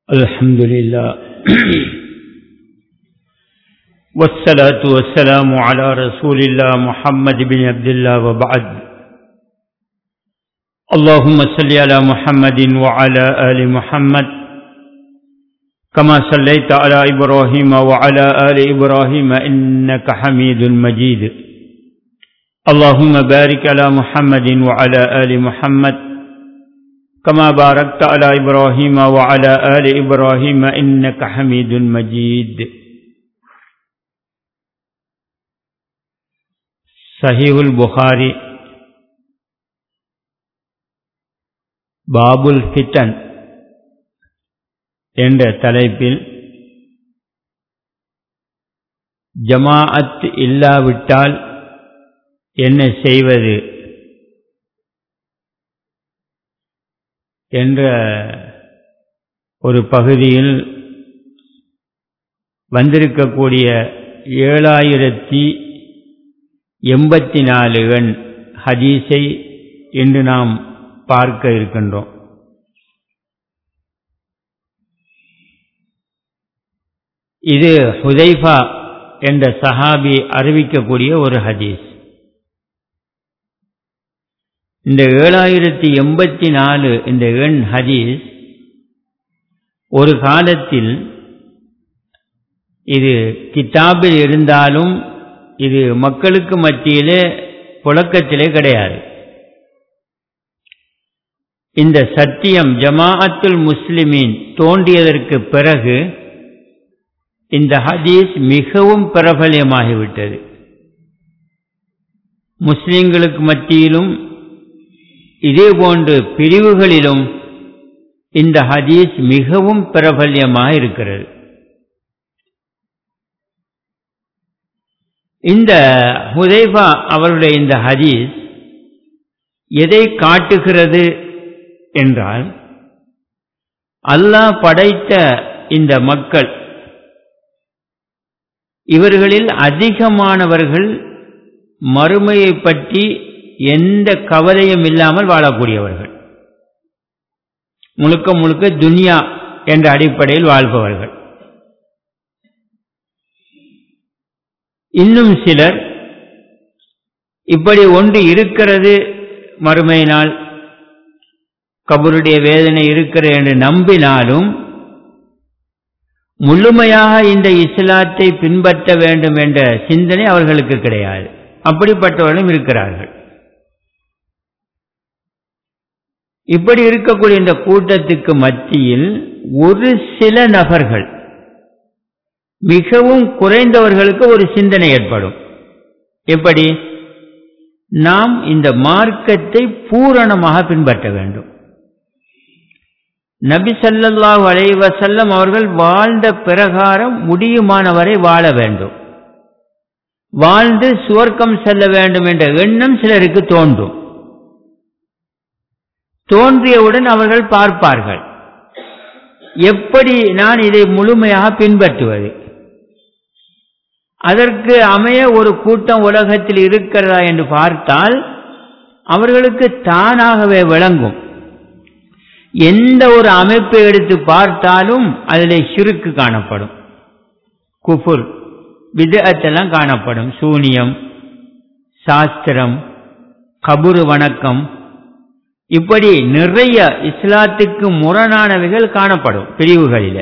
الحمد لله والصلاة والسلام على رسول الله محمد بن عبد الله وبعد اللهم صل على محمد وعلى آل محمد كما صليت على إبراهيم وعلى آل إبراهيم إنك حميد مجيد اللهم بارك على محمد وعلى آل محمد كما باركت على إبراهيم وعلى آل إبراهيم إنك حميد مجيد صحيح البخاري பாபுல் ஃபித்தன் என்ற தலைப்பில் ஜமாஅத் இல்லாவிட்டால் என்ன செய்வது என்ற ஒரு பகுதியில் வந்திருக்கக்கூடிய ஏழாயிரத்தி எண்பத்தி நாலு எண் ஹதீஸை இன்று நாம் பார்க்க இருக்கின்றோம் இது ஹுதைஃபா என்ற சஹாபி அறிவிக்கக்கூடிய ஒரு ஹதீஸ் இந்த ஏழாயிரத்தி எண்பத்தி நாலு இந்த எண் ஹதீஸ் ஒரு காலத்தில் இது கித்தாபில் இருந்தாலும் இது மக்களுக்கு மத்தியிலே புழக்கத்திலே கிடையாது இந்த சத்தியம் ஜமாஅத்துல் முஸ்லிமீன் தோன்றியதற்கு பிறகு இந்த ஹதீஸ் மிகவும் பிரபலியமாகிவிட்டது முஸ்லிம்களுக்கு மத்தியிலும் இதே போன்று பிரிவுகளிலும் இந்த ஹதீஸ் மிகவும் பிரபல்யமாக இருக்கிறது இந்த ஹுதைபா அவருடைய இந்த ஹதீஸ் எதை காட்டுகிறது என்றால் அல்லாஹ் படைத்த இந்த மக்கள் இவர்களில் அதிகமானவர்கள் மறுமையை பற்றி எந்த கவலையும் இல்லாமல் வாழக்கூடியவர்கள் முழுக்க முழுக்க துன்யா என்ற அடிப்படையில் வாழ்பவர்கள் இன்னும் சிலர் இப்படி ஒன்று இருக்கிறது மறுமையினால் கபருடைய வேதனை இருக்கிறது என்று நம்பினாலும் முழுமையாக இந்த இஸ்லாத்தை பின்பற்ற வேண்டும் என்ற சிந்தனை அவர்களுக்கு கிடையாது அப்படிப்பட்டவர்களும் இருக்கிறார்கள் இப்படி இருக்கக்கூடிய இந்த கூட்டத்துக்கு மத்தியில் ஒரு சில நபர்கள் மிகவும் குறைந்தவர்களுக்கு ஒரு சிந்தனை ஏற்படும் எப்படி நாம் இந்த மார்க்கத்தை பூரணமாக பின்பற்ற வேண்டும் நபி சல்லல்லாஹு அலைவசல்லம் அவர்கள் வாழ்ந்த பிரகாரம் முடியுமானவரை வாழ வேண்டும் வாழ்ந்து சுவர்க்கம் செல்ல வேண்டும் என்ற எண்ணம் சிலருக்கு தோன்றும் தோன்றியவுடன் அவர்கள் பார்ப்பார்கள் எப்படி நான் இதை முழுமையாக பின்பற்றுவது அதற்கு அமைய ஒரு கூட்டம் உலகத்தில் இருக்கிறதா என்று பார்த்தால் அவர்களுக்கு தானாகவே விளங்கும் எந்த ஒரு அமைப்பை எடுத்து பார்த்தாலும் அதில் சிறுக்கு காணப்படும் குஃபுர் விதத்தெல்லாம் காணப்படும் சூனியம் சாஸ்திரம் கபுரு வணக்கம் இப்படி நிறைய இஸ்லாத்துக்கு முரணானவைகள் காணப்படும் பிரிவுகளில்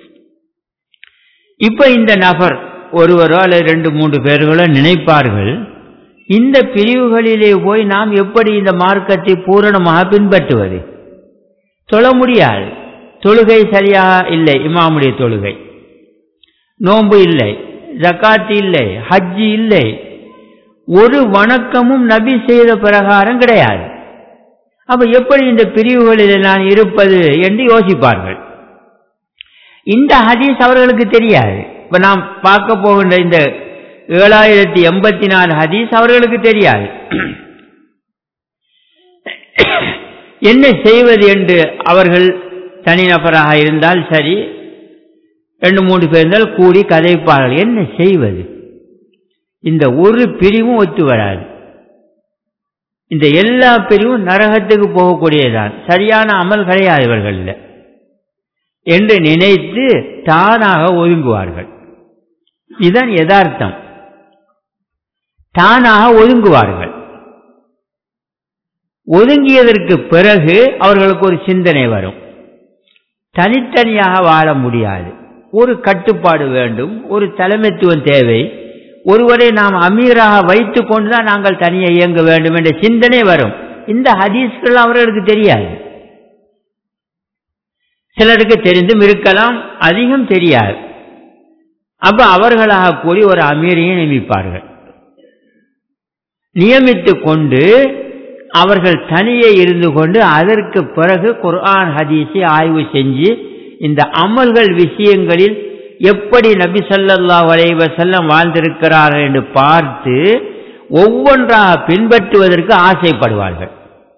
இப்ப இந்த நபர் ஒருவரோ அல்லது ரெண்டு மூன்று பேர்களோ நினைப்பார்கள் இந்த பிரிவுகளிலே போய் நாம் எப்படி இந்த மார்க்கத்தை பூரணமாக பின்பற்றுவது தொழ முடியாது தொழுகை சரியாக இல்லை இமாமுடைய தொழுகை நோன்பு இல்லை ஜக்காத்து இல்லை ஹஜ்ஜி இல்லை ஒரு வணக்கமும் நபி செய்த பிரகாரம் கிடையாது அப்ப எப்படி இந்த பிரிவுகளில் நான் இருப்பது என்று யோசிப்பார்கள் இந்த ஹதீஸ் அவர்களுக்கு தெரியாது இப்ப நாம் பார்க்க போகின்ற இந்த ஏழாயிரத்தி எண்பத்தி நாலு ஹதீஸ் அவர்களுக்கு தெரியாது என்ன செய்வது என்று அவர்கள் தனிநபராக இருந்தால் சரி ரெண்டு மூன்று பேர் இருந்தால் கூடி கதைப்பார்கள் என்ன செய்வது இந்த ஒரு பிரிவும் ஒத்து வராது இந்த எல்லா பிரிவும் நரகத்துக்கு போகக்கூடியதான் சரியான அமல் கிடையாது இவர்களில் என்று நினைத்து தானாக ஒதுங்குவார்கள் இதுதான் யதார்த்தம் தானாக ஒதுங்குவார்கள் ஒதுங்கியதற்கு பிறகு அவர்களுக்கு ஒரு சிந்தனை வரும் தனித்தனியாக வாழ முடியாது ஒரு கட்டுப்பாடு வேண்டும் ஒரு தலைமைத்துவம் தேவை ஒருவரை நாம் அமீராக வைத்துக் கொண்டுதான் நாங்கள் தனியே இயங்க வேண்டும் என்ற சிந்தனை வரும் இந்த ஹதீஸ்கள் அவர்களுக்கு தெரியாது சிலருக்கு தெரிந்தும் இருக்கலாம் அதிகம் தெரியாது அப்ப அவர்களாக கூறி ஒரு அமீரையை நியமிப்பார்கள் நியமித்து கொண்டு அவர்கள் தனியே இருந்து கொண்டு அதற்கு பிறகு குர்ஆன் ஹதீஸை ஆய்வு செஞ்சு இந்த அமல்கள் விஷயங்களில் எப்படி நபி சொல்லல்லா வலைவ செல்லம் வாழ்ந்திருக்கிறார்கள் என்று பார்த்து ஒவ்வொன்றாக பின்பற்றுவதற்கு ஆசைப்படுவார்கள்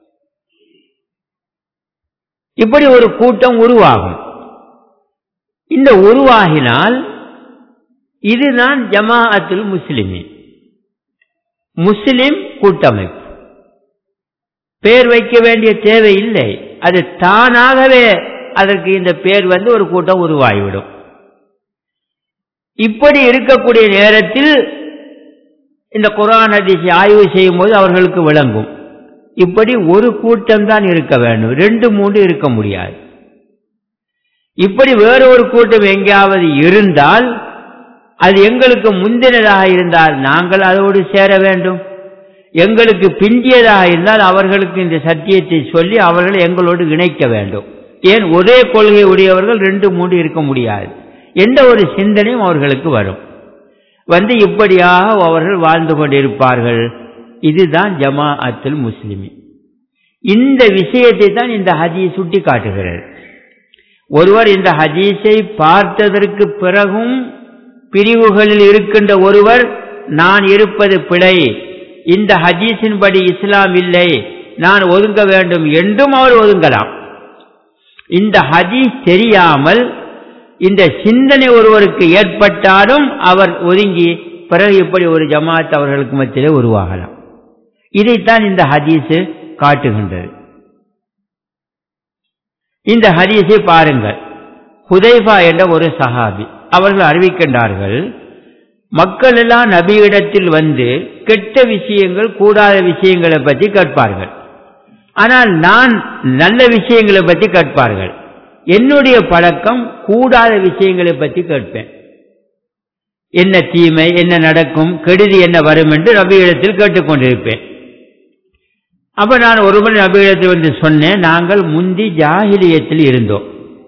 இப்படி ஒரு கூட்டம் உருவாகும் இந்த உருவாகினால் இதுதான் ஜமாஅத்துல் முஸ்லிமின் முஸ்லிம் கூட்டமைப்பு பேர் வைக்க வேண்டிய தேவை இல்லை அது தானாகவே அதற்கு இந்த பேர் வந்து ஒரு கூட்டம் உருவாகிவிடும் இப்படி இருக்கக்கூடிய நேரத்தில் இந்த குரான் ஹதீஸை ஆய்வு செய்யும் போது அவர்களுக்கு விளங்கும் இப்படி ஒரு கூட்டம் தான் இருக்க வேண்டும் ரெண்டு மூன்று இருக்க முடியாது இப்படி வேற ஒரு கூட்டம் எங்கேயாவது இருந்தால் அது எங்களுக்கு முந்தினதாக இருந்தால் நாங்கள் அதோடு சேர வேண்டும் எங்களுக்கு பிந்தியதாக இருந்தால் அவர்களுக்கு இந்த சத்தியத்தை சொல்லி அவர்களை எங்களோடு இணைக்க வேண்டும் ஏன் ஒரே கொள்கை உடையவர்கள் ரெண்டு மூன்று இருக்க முடியாது எந்த ஒரு சிந்தனையும் அவர்களுக்கு வரும் வந்து இப்படியாக அவர்கள் வாழ்ந்து கொண்டிருப்பார்கள் இதுதான் ஜமா அத்துல் முஸ்லிமி இந்த விஷயத்தை தான் இந்த ஹதீஸ் சுட்டி காட்டுகிறது ஒருவர் இந்த ஹதீஸை பார்த்ததற்கு பிறகும் பிரிவுகளில் இருக்கின்ற ஒருவர் நான் இருப்பது பிழை இந்த ஹதீஸின்படி இஸ்லாம் இல்லை நான் ஒதுங்க வேண்டும் என்றும் அவர் ஒதுங்கலாம் இந்த ஹதீஸ் தெரியாமல் இந்த சிந்தனை ஒருவருக்கு ஏற்பட்டாலும் அவர் ஒதுங்கி பிறகு இப்படி ஒரு ஜமாத் அவர்களுக்கு மத்தியிலே உருவாகலாம் இதைத்தான் இந்த ஹதீஸு காட்டுகின்றது இந்த ஹதீஸை பாருங்கள் ஹுதைஃபா என்ற ஒரு சஹாபி அவர்கள் அறிவிக்கின்றார்கள் மக்கள் எல்லாம் நபியிடத்தில் வந்து கெட்ட விஷயங்கள் கூடாத விஷயங்களை பற்றி கேட்பார்கள் ஆனால் நான் நல்ல விஷயங்களை பற்றி கேட்பார்கள் என்னுடைய பழக்கம் கூடாத விஷயங்களை பற்றி கேட்பேன் என்ன தீமை என்ன நடக்கும் கெடுதி என்ன வரும் என்று நபியிடத்தில் கேட்டுக்கொண்டிருப்பேன் அப்ப நான் ஒருவன் நபியிடத்தில் வந்து சொன்னேன் நாங்கள் முந்தி ஜாகிலியத்தில் இருந்தோம்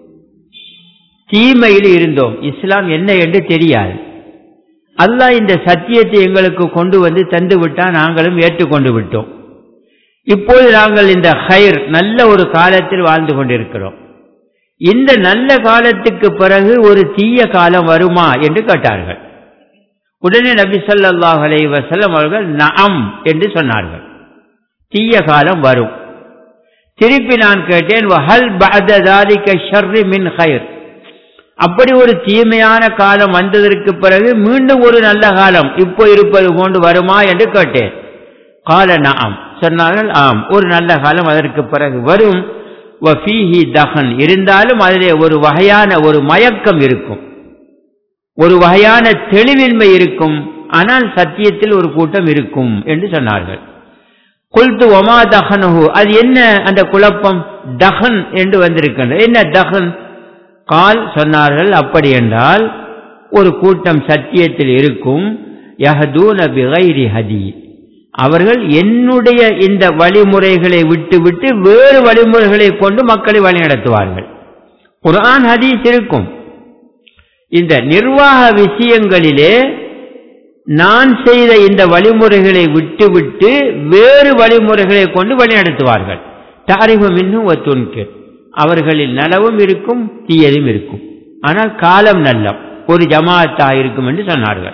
தீமையில் இருந்தோம் இஸ்லாம் என்ன என்று தெரியாது அல்லாஹ் இந்த சத்தியத்தை எங்களுக்கு கொண்டு வந்து தந்து விட்டால் நாங்களும் ஏற்றுக்கொண்டு விட்டோம் இப்போது நாங்கள் இந்த ஹைர் நல்ல ஒரு காலத்தில் வாழ்ந்து கொண்டிருக்கிறோம் இந்த நல்ல காலத்துக்கு பிறகு ஒரு தீய காலம் வருமா என்று கேட்டார்கள் உடனே நபி சொல்லாஹ் அலை வசலம் அவர்கள் நஅம் என்று சொன்னார்கள் தீய காலம் வரும் திருப்பி நான் கேட்டேன் வஹல் பஅதாலிக ஷர்ரி மின் ஹைர் அப்படி ஒரு தீமையான காலம் வந்ததற்கு பிறகு மீண்டும் ஒரு நல்ல காலம் இப்போ இருப்பது போன்று வருமா என்று கேட்டேன் கால நாம் சொன்னார்கள் ஆம் ஒரு நல்ல காலம் அதற்கு பிறகு வரும் வஃபீஹி தஹன் இருந்தாலும் அதிலே ஒரு வகையான ஒரு மயக்கம் இருக்கும் ஒரு வகையான தெளிவின்மை இருக்கும் ஆனால் சத்தியத்தில் ஒரு கூட்டம் இருக்கும் என்று சொன்னார்கள் குல்து ஒமா தஹனுஹு அது என்ன அந்த குழப்பம் தஹன் என்று வந்திருக்கின்றது என்ன தஹன் கால் சொன்னார்கள் அப்படி என்றால் ஒரு கூட்டம் சத்தியத்தில் இருக்கும் யஹதூன பிகைரி ஹதி அவர்கள் என்னுடைய இந்த வழிமுறைகளை விட்டுவிட்டு வேறு வழிமுறைகளை கொண்டு மக்களை வழிநடத்துவார்கள் குரான் ஹதீஸ் இருக்கும் இந்த நிர்வாக விஷயங்களிலே நான் செய்த இந்த வழிமுறைகளை விட்டுவிட்டு வேறு வழிமுறைகளை கொண்டு வழிநடத்துவார்கள் தாரிஃபம் இன்னும் ஒத்துன்கு அவர்களில் நலவும் இருக்கும் தீயதும் இருக்கும் ஆனால் காலம் நல்லம் ஒரு ஜமாத்தா இருக்கும் என்று சொன்னார்கள்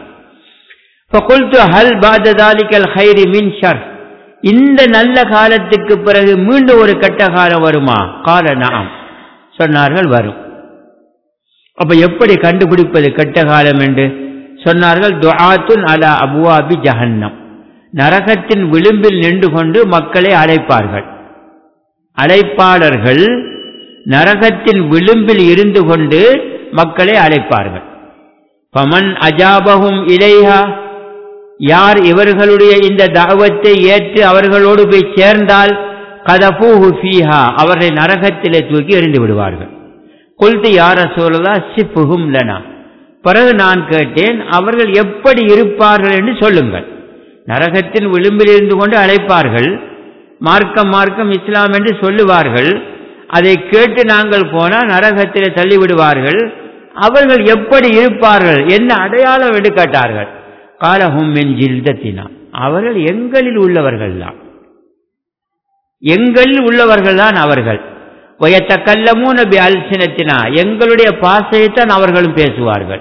ஹல் பாததாலிக்கல் ஹைரி மின் ஷர் இந்த நல்ல காலத்துக்கு பிறகு மீண்டும் ஒரு கட்ட காலம் வருமா கால நாம் சொன்னார்கள் வரும் அப்ப எப்படி கண்டுபிடிப்பது கெட்ட காலம் என்று சொன்னார்கள் துஆத்துன் அலா அபுவாபி ஜஹன்னம் நரகத்தின் விளிம்பில் நின்று கொண்டு மக்களை அழைப்பார்கள் அழைப்பாளர்கள் நரகத்தின் விளிம்பில் இருந்து கொண்டு மக்களை அழைப்பார்கள் பமன் அஜாபகும் இலைஹா யார் இவர்களுடைய இந்த தாவத்தை ஏற்று அவர்களோடு போய் சேர்ந்தால் கதபூஹு ஃபீஹா அவர்களை நரகத்திலே தூக்கி எறிந்து விடுவார்கள் கொல்து யார சொல்லலா சிப்புகும் லனா பிறகு நான் கேட்டேன் அவர்கள் எப்படி இருப்பார்கள் என்று சொல்லுங்கள் நரகத்தின் விளிம்பில் இருந்து கொண்டு அழைப்பார்கள் மார்க்கம் மார்க்கம் இஸ்லாம் என்று சொல்லுவார்கள் அதை கேட்டு நாங்கள் போனால் நரகத்திலே தள்ளிவிடுவார்கள் அவர்கள் எப்படி இருப்பார்கள் என்ன அடையாளம் என்று கேட்டார்கள் காலஹும் மின் ஜில்தத்தினா அவர்கள் எங்களில் உள்ளவர்கள் தான் எங்களில் உள்ளவர்கள் தான் அவர்கள் வயத்த கல்லமும் நபி அல்சினத்தினா எங்களுடைய பாசையைத்தான் அவர்களும் பேசுவார்கள்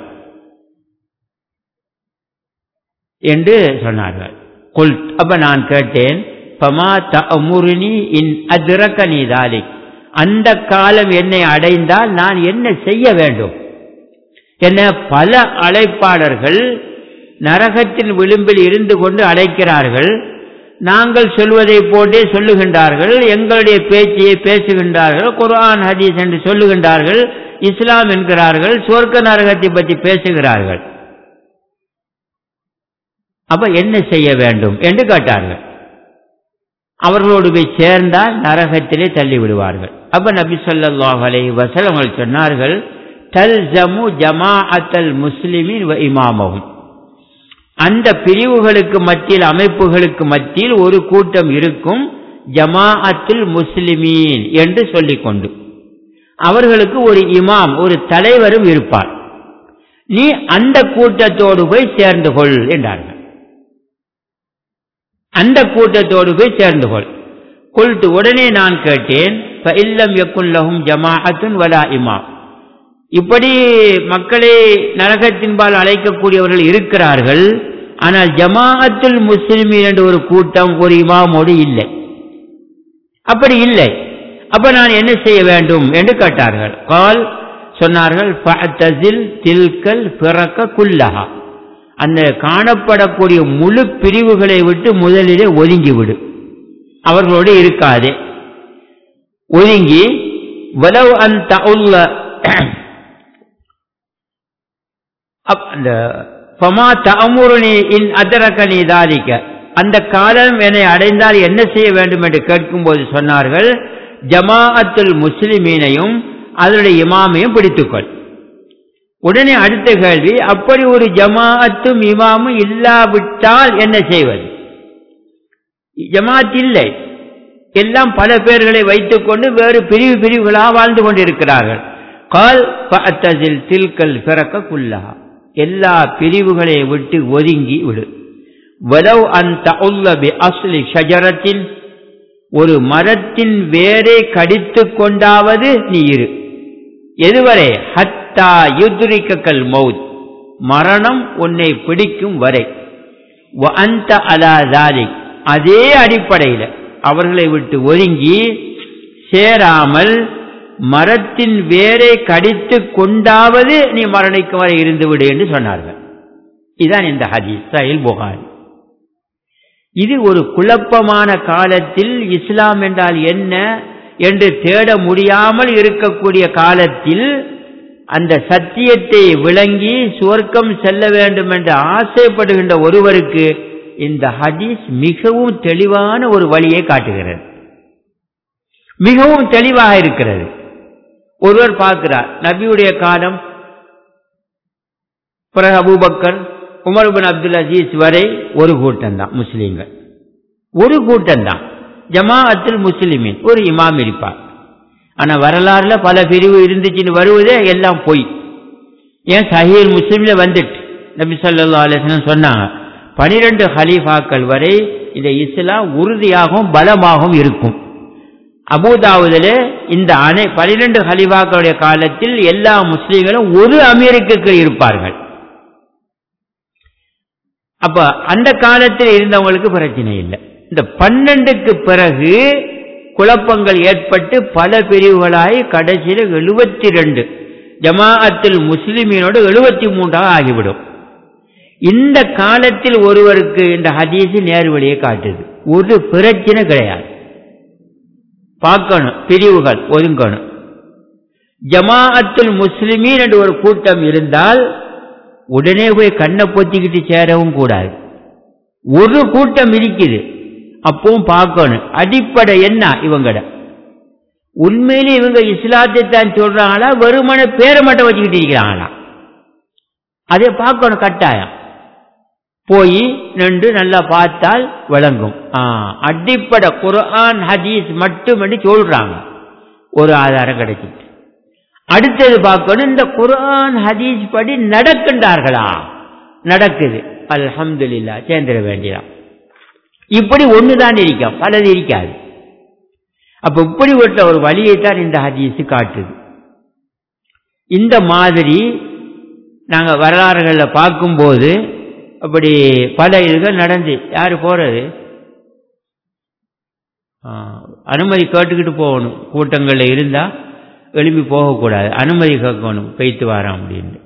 என்று சொன்னார்கள் குல் அப்ப நான் கேட்டேன் பமா தமுருனி இன் அதிரக்கனி தாலி அந்த காலம் என்னை அடைந்தால் நான் என்ன செய்ய வேண்டும் என்ன பல அழைப்பாளர்கள் நரகத்தின் விளிம்பில் இருந்து கொண்டு அழைக்கிறார்கள் நாங்கள் சொல்வதை போட்டே சொல்லுகின்றார்கள் எங்களுடைய பேச்சையை பேசுகின்றார்கள் குர்ஆன் ஹதீஸ் என்று சொல்லுகின்றார்கள் இஸ்லாம் என்கிறார்கள் சொர்க்க நரகத்தை பற்றி பேசுகிறார்கள் அப்ப என்ன செய்ய வேண்டும் என்று கேட்டார்கள் அவர்களோடு போய் சேர்ந்தால் நரகத்திலே தள்ளி விடுவார்கள் அப்ப நபி சொல்லாஹ் அலை வசலங்கள் சொன்னார்கள் தல் ஜமு ஜமா அத்தல் முஸ்லிமின் இமாமகும் அந்த பிரிவுகளுக்கு மத்தியில் அமைப்புகளுக்கு மத்தியில் ஒரு கூட்டம் இருக்கும் ஜமாஅத்துல் முஸ்லிமீன் என்று சொல்லிக்கொண்டு அவர்களுக்கு ஒரு இமாம் ஒரு தலைவரும் இருப்பார் நீ அந்த கூட்டத்தோடு போய் சேர்ந்து கொள் என்றார்கள் அந்த கூட்டத்தோடு போய் சேர்ந்து கொள் கொல்ட்டு உடனே நான் கேட்டேன் இல்லம் எக்குல்லகும் ஜமாஅத்துன் வலா இமாம் இப்படி மக்களை நரகத்தின்பால் அழைக்கக்கூடியவர்கள் இருக்கிறார்கள் ஆனால் ஜமாஅத்துல் முஸ்லிமீன் என்ற ஒரு கூட்டம் ஒரு இமாமோடு இல்லை அப்படி இல்லை அப்ப நான் என்ன செய்ய வேண்டும் என்று கேட்டார்கள் கால் சொன்னார்கள் தில்கல் பிறக்க குல்லஹா அந்த காணப்படக்கூடிய முழு பிரிவுகளை விட்டு முதலிலே ஒதுங்கிவிடு அவர்களோடு இருக்காதே ஒதுங்கி வலவ் அந்த உள்ள அந்த பமா தமுருணி இன் அதரகனி தாலிக்க அந்த காலம் என்னை அடைந்தால் என்ன செய்ய வேண்டும் என்று கேட்கும்போது சொன்னார்கள் ஜமாஅத்துல் முஸ்லிமீனையும் அதனுடைய இமாமையும் பிடித்துக்கொள் உடனே அடுத்த கேள்வி அப்படி ஒரு ஜமாஅத்தும் இமாமும் இல்லாவிட்டால் என்ன செய்வது ஜமாத் இல்லை எல்லாம் பல பேர்களை வைத்துக்கொண்டு வேறு பிரிவு பிரிவுகளாக வாழ்ந்து கொண்டிருக்கிறார்கள் கால் பத்ததில் தில்கல் பிறக்க குல்லா எல்லா பிரிவுகளை விட்டு ஒதுங்கி விடு வலவ் அந்த உல்லபி அஸ்லி ஷஜரத்தின் ஒரு மரத்தின் வேரை கடித்து கொண்டாவது நீ இரு எதுவரை ஹத்தா யுத்ரிக்கல் மவுத் மரணம் உன்னை பிடிக்கும் வரை அந்த அலாதாலிக் அதே அடிப்படையில் அவர்களை விட்டு ஒதுங்கி சேராமல் மரத்தின் வேரை கடித்து கொண்டாவது நீ மரணிக்கும் வரை இருந்து விடு என்று சொன்னார்கள் இதுதான் இந்த ஹதீஸ் சஹில் புகாரி இது ஒரு குழப்பமான காலத்தில் இஸ்லாம் என்றால் என்ன என்று தேட முடியாமல் இருக்கக்கூடிய காலத்தில் அந்த சத்தியத்தை விளங்கி சுவர்க்கம் செல்ல வேண்டும் என்று ஆசைப்படுகின்ற ஒருவருக்கு இந்த ஹதீஸ் மிகவும் தெளிவான ஒரு வழியை காட்டுகிறது மிகவும் தெளிவாக இருக்கிறது ஒருவர் பார்க்கிறார் நபியுடைய காலம் பிறகு Abu Bakr Umar bin Abdul Aziz வரை ஒரு கூட்டம் தான் முஸ்லீம்கள் ஒரு கூட்டம் தான் ஜமாஅத்தில் முஸ்லிமின் ஒரு இமாம் இருப்பார் ஆனா வரலாறுல பல பிரிவு இருந்துச்சுன்னு வருவதே எல்லாம் பொய் ஏன் சஹீல் முஸ்லீம்ல வந்துட்டு நபி சொல்லா அலிஸ்லாம் சொன்னாங்க பனிரெண்டு ஹலீஃபாக்கள் வரை இந்த இஸ்லாம் உறுதியாகவும் பலமாகவும் இருக்கும் அபூதாவுதில் இந்த அனை பனிரெண்டு ஹலிஃபாக்களுடைய காலத்தில் எல்லா முஸ்லீம்களும் ஒரு அமெரிக்கு இருப்பார்கள் அப்ப அந்த காலத்தில் இருந்தவங்களுக்கு பிரச்சனை இல்லை இந்த பன்னெண்டுக்கு பிறகு குழப்பங்கள் ஏற்பட்டு பல பிரிவுகளாகி கடைசியில் எழுபத்தி ரெண்டு ஜமாஅத்தில் முஸ்லிமீனோடு எழுபத்தி மூன்றாக ஆகிவிடும் இந்த காலத்தில் ஒருவருக்கு இந்த ஹதீஸ் நேர் வழியை காட்டுது ஒரு பிரச்சனை கிடையாது பார்க்கணும் பிரிவுகள் ஒதுங்கணும் ஜமாஅத்துல் முஸ்லிமீன் என்று ஒரு கூட்டம் இருந்தால் உடனே போய் கண்ணை பொத்திக்கிட்டு சேரவும் கூடாது ஒரு கூட்டம் இருக்குது அப்பவும் பார்க்கணும் அடிப்படை என்ன இவங்கட உண்மையிலே இவங்க இஸ்லாத்தை தான் சொல்றாங்களா வெறுமன பேரை மட்டும் வச்சுக்கிட்டு இருக்கிறாங்களா அதை பார்க்கணும் கட்டாயம் போய் நின்று நல்லா பார்த்தால் விளங்கும் அடிப்படை குர்ஆன் ஹதீஸ் மட்டும் என்று சொல்றாங்க ஒரு ஆதாரம் கிடைச்சிட்டு அடுத்தது பார்க்கணும் இந்த குர்ஆன் ஹதீஸ் படி நடக்கின்றார்களா நடக்குது அல்ஹம்துலில்லா சேர்ந்துட வேண்டியதான் இப்படி ஒண்ணுதான் இருக்கும் பலது இருக்காது அப்ப இப்படிப்பட்ட ஒரு வழியைத்தான் இந்த ஹதீஸ் காட்டுது இந்த மாதிரி நாங்க வரலாறுகளில் பார்க்கும்போது அப்படி பல இதுகள் நடந்து யாரு போறது அனுமதி கேட்டுக்கிட்டு போகணும் கூட்டங்களில் இருந்தா எழுப்பி போகக்கூடாது அனுமதி கேட்கணும் பெய்த்து வரோம் அப்படின்னு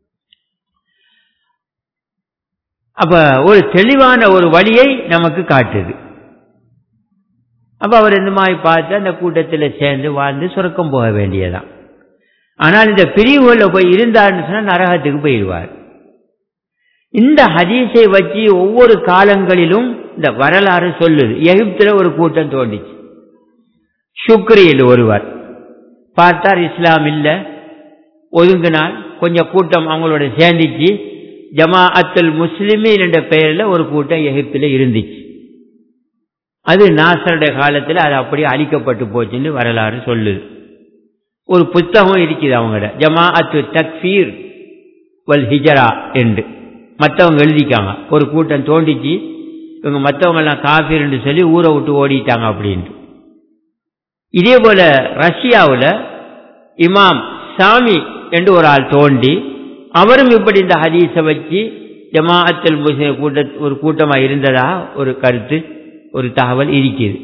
அப்ப ஒரு தெளிவான ஒரு வழியை நமக்கு காட்டுது அப்ப அவர் இந்த மாதிரி பார்த்து அந்த கூட்டத்தில் சேர்ந்து வாழ்ந்து சுரக்கம் போக வேண்டியதான் ஆனால் இந்த பிரிவுகளில் போய் இருந்தார்னு சொன்னா நரகத்துக்கு போயிடுவார் இந்த ஹதீஸை வச்சு ஒவ்வொரு காலங்களிலும் இந்த வரலாறு சொல்லுது எகிப்தில் ஒரு கூட்டம் தோண்டிச்சு சுக்ரியில் ஒருவர் பார்த்தார் இஸ்லாம் இல்லை ஒதுங்கினால் கொஞ்சம் கூட்டம் அவங்களோட சேர்ந்துச்சு ஜமா அத்துல் முஸ்லிமீன் என்ற பெயரில் ஒரு கூட்டம் எகிப்தில் இருந்துச்சு அது நாசருடைய காலத்தில் அது அப்படியே அழிக்கப்பட்டு போச்சுன்னு வரலாறு சொல்லுது ஒரு புத்தகம் இருக்குது அவங்கட ஜமா அத்து தக்ஃபீர் வல் ஹிஜரா என்று மற்றவங்க எழுதிக்காங்க ஒரு கூட்டம் தோண்டிச்சு இவங்க மற்றவங்கெல்லாம் காஃபீர்னு சொல்லி ஊரை விட்டு ஓடிட்டாங்க அப்படின்ட்டு இதே போல ரஷ்யாவில் இமாம் சாமி என்று ஒரு ஆள் தோண்டி அவரும் இப்படி இந்த ஹதீஸை வச்சு ஜமாஅத்தல் முஸ்லிம் கூட்ட ஒரு கூட்டமாக இருந்ததா ஒரு கருத்து ஒரு தகவல் இருக்குது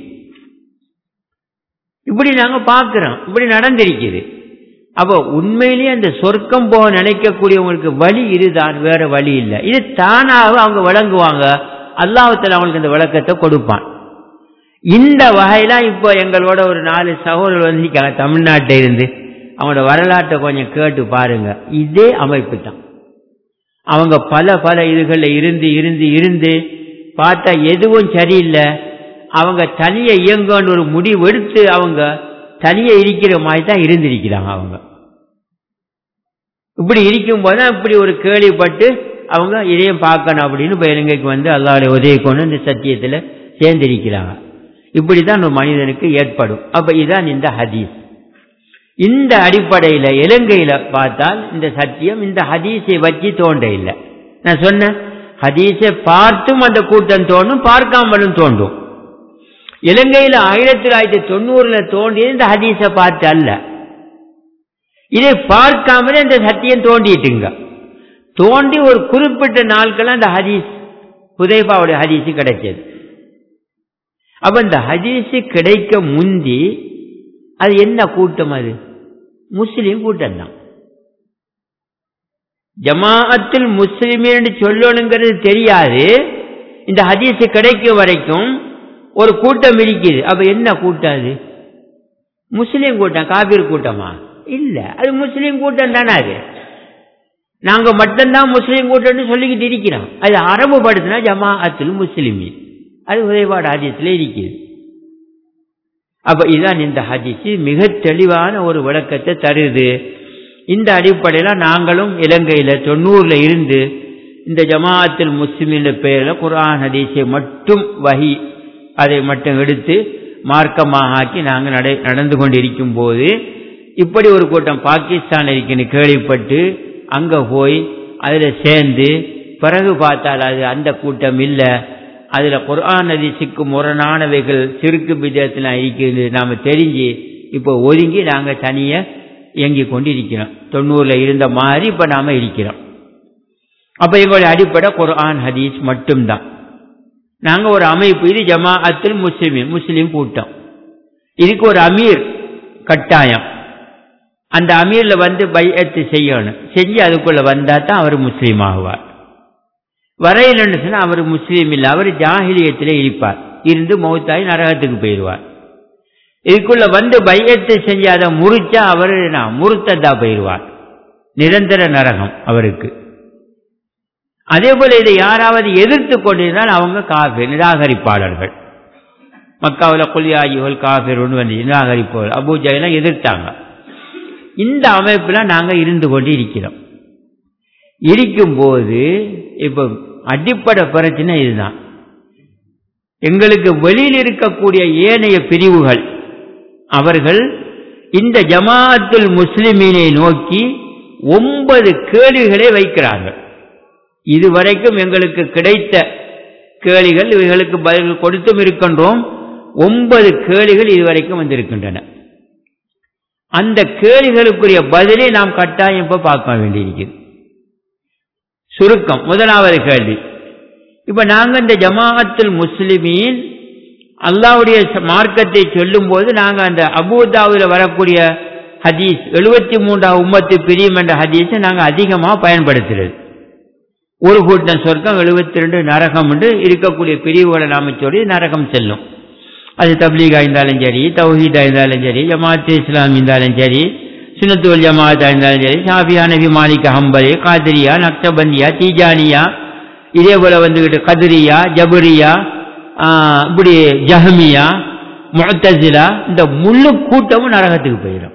இப்படி நாங்கள் பார்க்குறோம் இப்படி நடந்திருக்குது அப்போ உண்மையிலேயே அந்த சொர்க்கம் போக நினைக்கக்கூடியவங்களுக்கு வழி இதுதான் வேற வழி இல்லை இது தானாக அவங்க விளங்குவாங்க அல்லாஹத்தில் அவங்களுக்கு இந்த விளக்கத்தை கொடுப்பான் இந்த வகையெல்லாம் இப்போ எங்களோட ஒரு நாலு சகோதரர் வந்திருக்காங்க தமிழ்நாட்டில் இருந்து அவங்களோட வரலாற்றை கொஞ்சம் கேட்டு பாருங்க இதே அமைப்பு தான் அவங்க பல பல இதுகளில் இருந்து இருந்து இருந்து பார்த்தா எதுவும் சரியில்லை அவங்க தனியை இயங்கன்னு ஒரு முடிவு எடுத்து அவங்க தனியே இருக்கிற மாதிரி தான் இருந்திருக்கிறாங்க அவங்க இப்படி இருக்கும்போது தான் இப்படி ஒரு கேள்விப்பட்டு அவங்க இதையும் பார்க்கணும் அப்படின்னு இப்போ இலங்கைக்கு வந்து அல்லாவுடைய உதவி கொண்டு இந்த சத்தியத்தில் சேர்ந்திருக்கிறாங்க இப்படி தான் ஒரு மனிதனுக்கு ஏற்படும் அப்போ இதுதான் இந்த ஹதீஸ் இந்த அடிப்படையில் இலங்கையில் பார்த்தால் இந்த சத்தியம் இந்த ஹதீஸை வச்சு தோன்ற இல்லை நான் சொன்னேன் ஹதீஸை பார்த்தும் அந்த கூட்டம் தோண்டும் பார்க்காமலும் தோண்டும் இலங்கையில் ஆயிரத்தி தொள்ளாயிரத்தி தொண்ணூறுல தோண்டியது இந்த ஹதீஸை பார்த்து அல்ல இதை பார்க்காமலே இந்த சத்தியம் தோண்டிட்டுங்க தோண்டி ஒரு குறிப்பிட்ட நாட்கள் அந்த ஹதீஸ் புதைபாவுடைய ஹதீஸு கிடைச்சது அப்ப இந்த ஹதீஸு கிடைக்க முந்தி அது என்ன கூட்டம் அது முஸ்லீம் கூட்டம் தான் ஜமாஅத்தில் முஸ்லிமேன்னு சொல்லணுங்கிறது தெரியாது இந்த ஹதீஸு கிடைக்கும் வரைக்கும் ஒரு கூட்டம் இருக்குது அப்ப என்ன கூட்டம் அது முஸ்லீம் கூட்டம் காபீர் கூட்டமா இல்ல அது முஸ்லீம் கூட்டம் தானே அது நாங்க மட்டும்தான் முஸ்லீம் கூட்டம்னு சொல்லிக்கிட்டு இருக்கிறோம் அது அரபு படுத்தினா ஜமா அத்தில் முஸ்லிமி அது உதயபாடு ஹதீஸ்ல இருக்குது அப்ப இதுதான் இந்த ஹதீஸ் மிக தெளிவான ஒரு விளக்கத்தை தருது இந்த அடிப்படையில் நாங்களும் இலங்கையில தொண்ணூறுல இருந்து இந்த ஜமாஅத்தில் முஸ்லிமின் பெயரில் குர்ஆன் ஹதீஸை மட்டும் வகி அதை மட்டும் எடுத்து மார்க்கமாக ஆக்கி நாங்கள் நடை நடந்து கொண்டிருக்கும் போது இப்படி ஒரு கூட்டம் பாகிஸ்தான் இருக்குன்னு கேள்விப்பட்டு அங்கே போய் அதில் சேர்ந்து பிறகு பார்த்தால் அது அந்த கூட்டம் இல்லை அதில் குர்ஆன் நதிசுக்கு முரணானவைகள் சிறுக்கு விதத்தில் இருக்கிறது நாம் தெரிஞ்சு இப்போ ஒதுங்கி நாங்கள் தனியாக இயங்கி கொண்டு இருக்கிறோம் தொண்ணூறில் இருந்த மாதிரி இப்போ நாம் இருக்கிறோம் அப்போ எங்களுடைய அடிப்படை குர்ஆன் ஹதீஸ் மட்டும்தான் நாங்கள் ஒரு அமைப்பு இது ஜமாஅத்தில் முஸ்லிமின் முஸ்லீம் கூட்டம் இதுக்கு ஒரு அமீர் கட்டாயம் அந்த அமீரில் வந்து பையத்து செய்யணும் செஞ்சு அதுக்குள்ளே வந்தால் தான் அவர் முஸ்லீம் ஆகுவார் வரையிலன்னு சொன்னால் அவர் முஸ்லீம் இல்லை அவர் ஜாகிலியத்தில் இருப்பார் இருந்து மௌத்தாய் நரகத்துக்கு போயிடுவார் இதுக்குள்ள வந்து பையத்தை செஞ்சு அதை முறிச்சா அவர் முறுத்ததா போயிடுவார் நிரந்தர நரகம் அவருக்கு அதே போல இதை யாராவது எதிர்த்து கொண்டிருந்தால் அவங்க காஃபிர் நிராகரிப்பாளர்கள் மக்காவில் கொல்லியாகிகள் காஃபிர் ஒன்று வந்து நிராகரிப்பவர்கள் அபூஜையெல்லாம் எதிர்த்தாங்க இந்த அமைப்பில் நாங்கள் இருந்து கொண்டு இருக்கிறோம் இருக்கும்போது இப்போ அடிப்படை பிரச்சனை இதுதான் எங்களுக்கு வெளியில் இருக்கக்கூடிய ஏனைய பிரிவுகள் அவர்கள் இந்த ஜமாஅத்துல் முஸ்லிமீனை நோக்கி ஒன்பது கேள்விகளை வைக்கிறார்கள் இதுவரைக்கும் எங்களுக்கு கிடைத்த கேள்விகள் இவைகளுக்கு பதில்கள் கொடுத்தும் இருக்கின்றோம் ஒன்பது கேள்விகள் இதுவரைக்கும் வந்திருக்கின்றன அந்த கேள்விகளுக்குரிய பதிலை நாம் கட்டாயம் இப்ப பார்க்க வேண்டியிருக்கிறது சுருக்கம் முதலாவது கேள்வி இப்ப நாங்க இந்த ஜமாஅத்துல் முஸ்லிமீன் அல்லாவுடைய மார்க்கத்தை சொல்லும் போது நாங்க அந்த அபூதாவில் வரக்கூடிய ஹதீஸ் எழுபத்தி மூன்றாவது உம்மத்து பிரியும் என்ற ஹதீஸை நாங்கள் அதிகமாக பயன்படுத்துறது ஒரு கூட்டம் சொர்க்கம் எழுபத்தி ரெண்டு நரகம் என்று இருக்கக்கூடிய பிரிவுகளை நாம சொல்லி நரகம் செல்லும் அது தப்லீகா இருந்தாலும் சரி தௌஹீதா இருந்தாலும் சரி ஜமாத் இஸ்லாம் இருந்தாலும் சரி சுனத்துவல் ஜமாத்தா இருந்தாலும் சரி ஷாஃபியா நபி மாலிக் ஹம்பரி காதிரியா நக்ஷபந்தியா தீஜானியா இதே போல வந்துகிட்டு கதிரியா ஜபரியா இப்படி ஜஹமியா முத்தசிலா இந்த முழு கூட்டமும் நரகத்துக்கு போயிடும்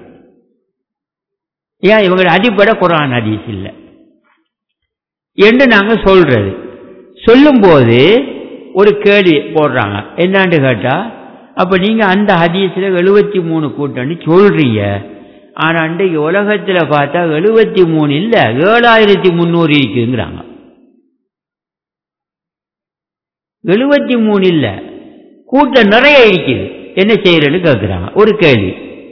ஏன் இவங்க அடிப்படை குரான் ஹதீஸ் இல்லை என்று நாங்க சொல்றது சொல்லும்போது ஒரு கேள்வி போடுறாங்க என்னான்னு கேட்டா அப்ப நீங்க அந்த ஹதீஸ்ல எழுபத்தி மூணு கூட்டம்னு சொல்றீங்க ஆனா அன்றைக்கு உலகத்துல பார்த்தா எழுபத்தி மூணு இல்ல ஏழாயிரத்தி முன்னூறு இருக்குங்கிறாங்க எழுபத்தி மூணு இல்ல கூட்டம் நிறைய இருக்குது என்ன செய்யறன்னு கேட்கிறாங்க ஒரு கேள்வி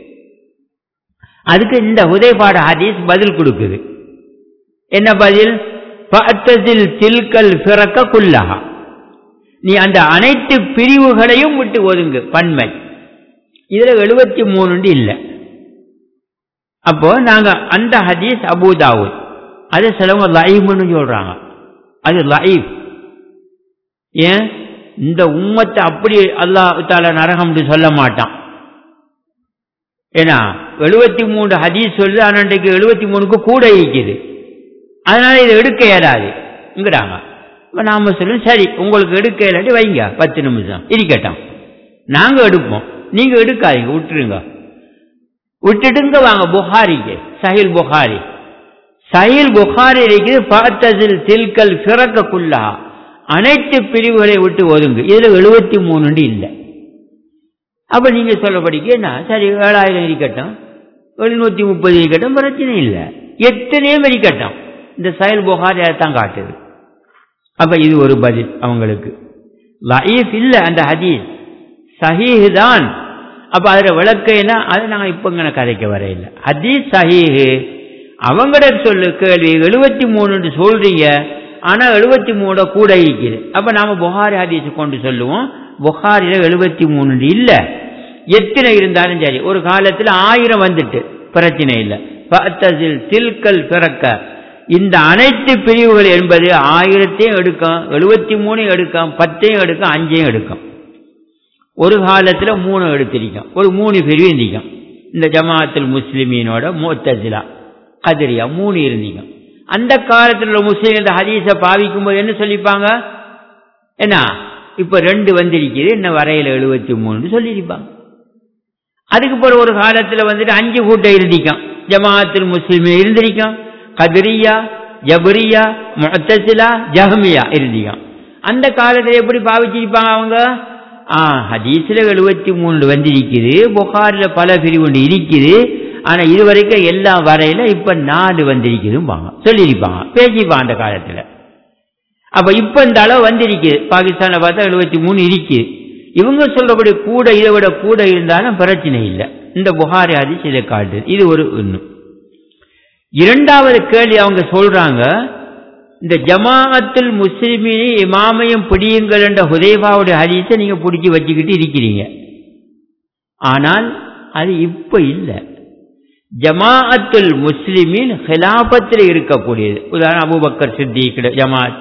அதுக்கு இந்த உதயபாட ஹதீஸ் பதில் கொடுக்குது என்ன பதில் பத்ததில் தில்கல் பிறக்க குல்லகா நீ அந்த அனைத்து பிரிவுகளையும் விட்டு ஒதுங்கு பன்மை இதுல எழுபத்தி மூணு இல்லை அப்போ நாங்க அந்த ஹதீஸ் அபூதாவூத் அது சிலவங்க லைஃப்னு சொல்றாங்க அது லைஃப் ஏன் இந்த உம்மத்தை அப்படி அல்லா தால நரகம் சொல்ல மாட்டான் ஏன்னா எழுபத்தி மூணு ஹதீஸ் சொல்லுது ஆனால் இன்றைக்கு எழுபத்தி மூணுக்கு கூட இருக்குது அதனால இதை எடுக்க இயலாதுங்கிறாங்க இப்போ நாம சொல்லுவோம் சரி உங்களுக்கு எடுக்க இல்லாட்டி வைங்க பத்து நிமிஷம் இருக்கட்டும் நாங்கள் எடுப்போம் நீங்கள் எடுக்காதீங்க விட்டுருங்க விட்டுட்டுங்க வாங்க புகாரிக்கு சஹில் புகாரி சஹில் புகாரி இருக்குது பார்த்ததில் தில்கல் பிறக்கக்குள்ளா அனைத்து பிரிவுகளை விட்டு ஒதுங்கு இதுல எழுபத்தி மூணு இல்லை அப்ப நீங்க சொல்லபடிக்கு என்ன சரி ஏழாயிரம் இருக்கட்டும் எழுநூத்தி முப்பது இருக்கட்டும் பிரச்சனை இல்லை எத்தனையோ இருக்கட்டும் இந்த செயல் புகார் தான் காட்டுது அப்ப இது ஒரு பதில் அவங்களுக்கு லைஃப் இல்ல அந்த ஹதீஸ் சஹீஹ் தான் அப்ப அதுல விளக்கைனா அதை நாங்க இப்ப இங்க கதைக்க வரையில்லை ஹதீஸ் சஹீஹ் அவங்கட சொல்லு கேள்வி எழுபத்தி மூணு சொல்றீங்க ஆனா எழுபத்தி மூணு கூட இருக்குது அப்ப நாம புகாரி ஹதீஸ் கொண்டு சொல்லுவோம் புகாரில எழுபத்தி மூணு இல்ல எத்தனை இருந்தாலும் சரி ஒரு காலத்துல ஆயிரம் வந்துட்டு பிரச்சனை இல்லை பத்தசில் தில்கல் பிறக்க இந்த அனைத்து பிரிவுகள் என்பது ஆயிரத்தையும் எடுக்கும் எழுபத்தி மூணையும் எடுக்கும் பத்தையும் எடுக்கும் அஞ்சையும் எடுக்கும் ஒரு காலத்துல மூணு எடுத்திருக்கும் ஒரு மூணு பிரிவு இருந்திக்கும் இந்த ஜமாத்தில் முஸ்லிமீனோட மூத்தசிலா கதிரியா மூணு இருந்தீங்க அந்த காலத்தில் உள்ள முஸ்லீம் இந்த ஹதீஸை பாவிக்கும் போது என்ன சொல்லிப்பாங்க என்ன இப்ப ரெண்டு வந்திருக்குது என்ன வரையில எழுபத்தி மூணு சொல்லியிருப்பாங்க அதுக்கு பிறகு ஒரு காலத்தில் வந்துட்டு அஞ்சு கூட்டம் இருந்திக்கும் ஜமாத்தில் முஸ்லிம் இருந்திருக்கும் கதிரியா ஜபரியா முத்தசிலா ஜஹமியா இருந்திக்கும் அந்த காலத்தில் எப்படி பாவிச்சிருப்பாங்க அவங்க ஆ ஹதீஸ்ல எழுபத்தி மூணு வந்திருக்குது புகாரில் பல பிரிவு ஒன்று இருக்குது ஆனா இது வரைக்கும் எல்லா வரையில இப்ப நாலு வந்திருக்குதும்பாங்க சொல்லியிருப்பாங்க பேசிப்பாங்க அந்த காலத்துல அப்ப இப்ப இந்த அளவு வந்திருக்குது பாகிஸ்தான்ல பார்த்தா எழுபத்தி மூணு இருக்குது இவங்க சொல்றபடி கூட இதை விட கூட இருந்தாலும் பிரச்சனை இல்லை இந்த புகாரி ஹதீஸ் இதை காட்டுது இது ஒரு ஒன்று இரண்டாவது கேள்வி அவங்க சொல்றாங்க இந்த ஜமாஅத்துல் முஸ்லிமினி இமாமையும் பிடியுங்கள் என்ற ஹுதைபாவுடைய ஹதீஸை நீங்க பிடிச்சி வச்சுக்கிட்டு இருக்கிறீங்க ஆனால் அது இப்ப இல்லை ஜமாஅத்துல் முஸ்லிமின் ஹிலாபத்தில் இருக்கக்கூடியது உதாரணம் அபுபக்கர் சித்திக் ஜமாத்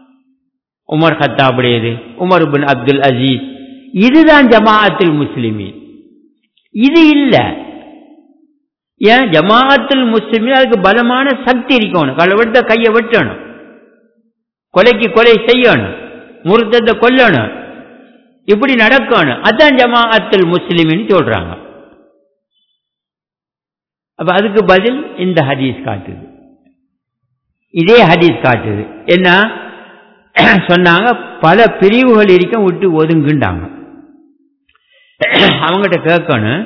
உமர் ஹத்தாபுடையது உமர் பின் அப்துல் அசீஸ் இதுதான் ஜமாஅத்துல் முஸ்லிமின் இது இல்லை ஏன் ஜமாஅத்துல் முஸ்லிமின் அதுக்கு பலமான சக்தி இருக்கணும் களை வெட்ட கையை வெட்டணும் கொலைக்கு கொலை செய்யணும் முருத்தத்தை கொல்லணும் இப்படி நடக்கணும் அதான் ஜமாஅத்துல் முஸ்லிமின்னு சொல்றாங்க அப்ப அதுக்கு பதில் இந்த ஹதீஸ் காட்டுது இதே ஹதீஸ் காட்டுது என்ன சொன்னாங்க பல பிரிவுகள் இருக்க விட்டு ஒதுங்குண்டாங்க அவங்ககிட்ட கேட்கணும்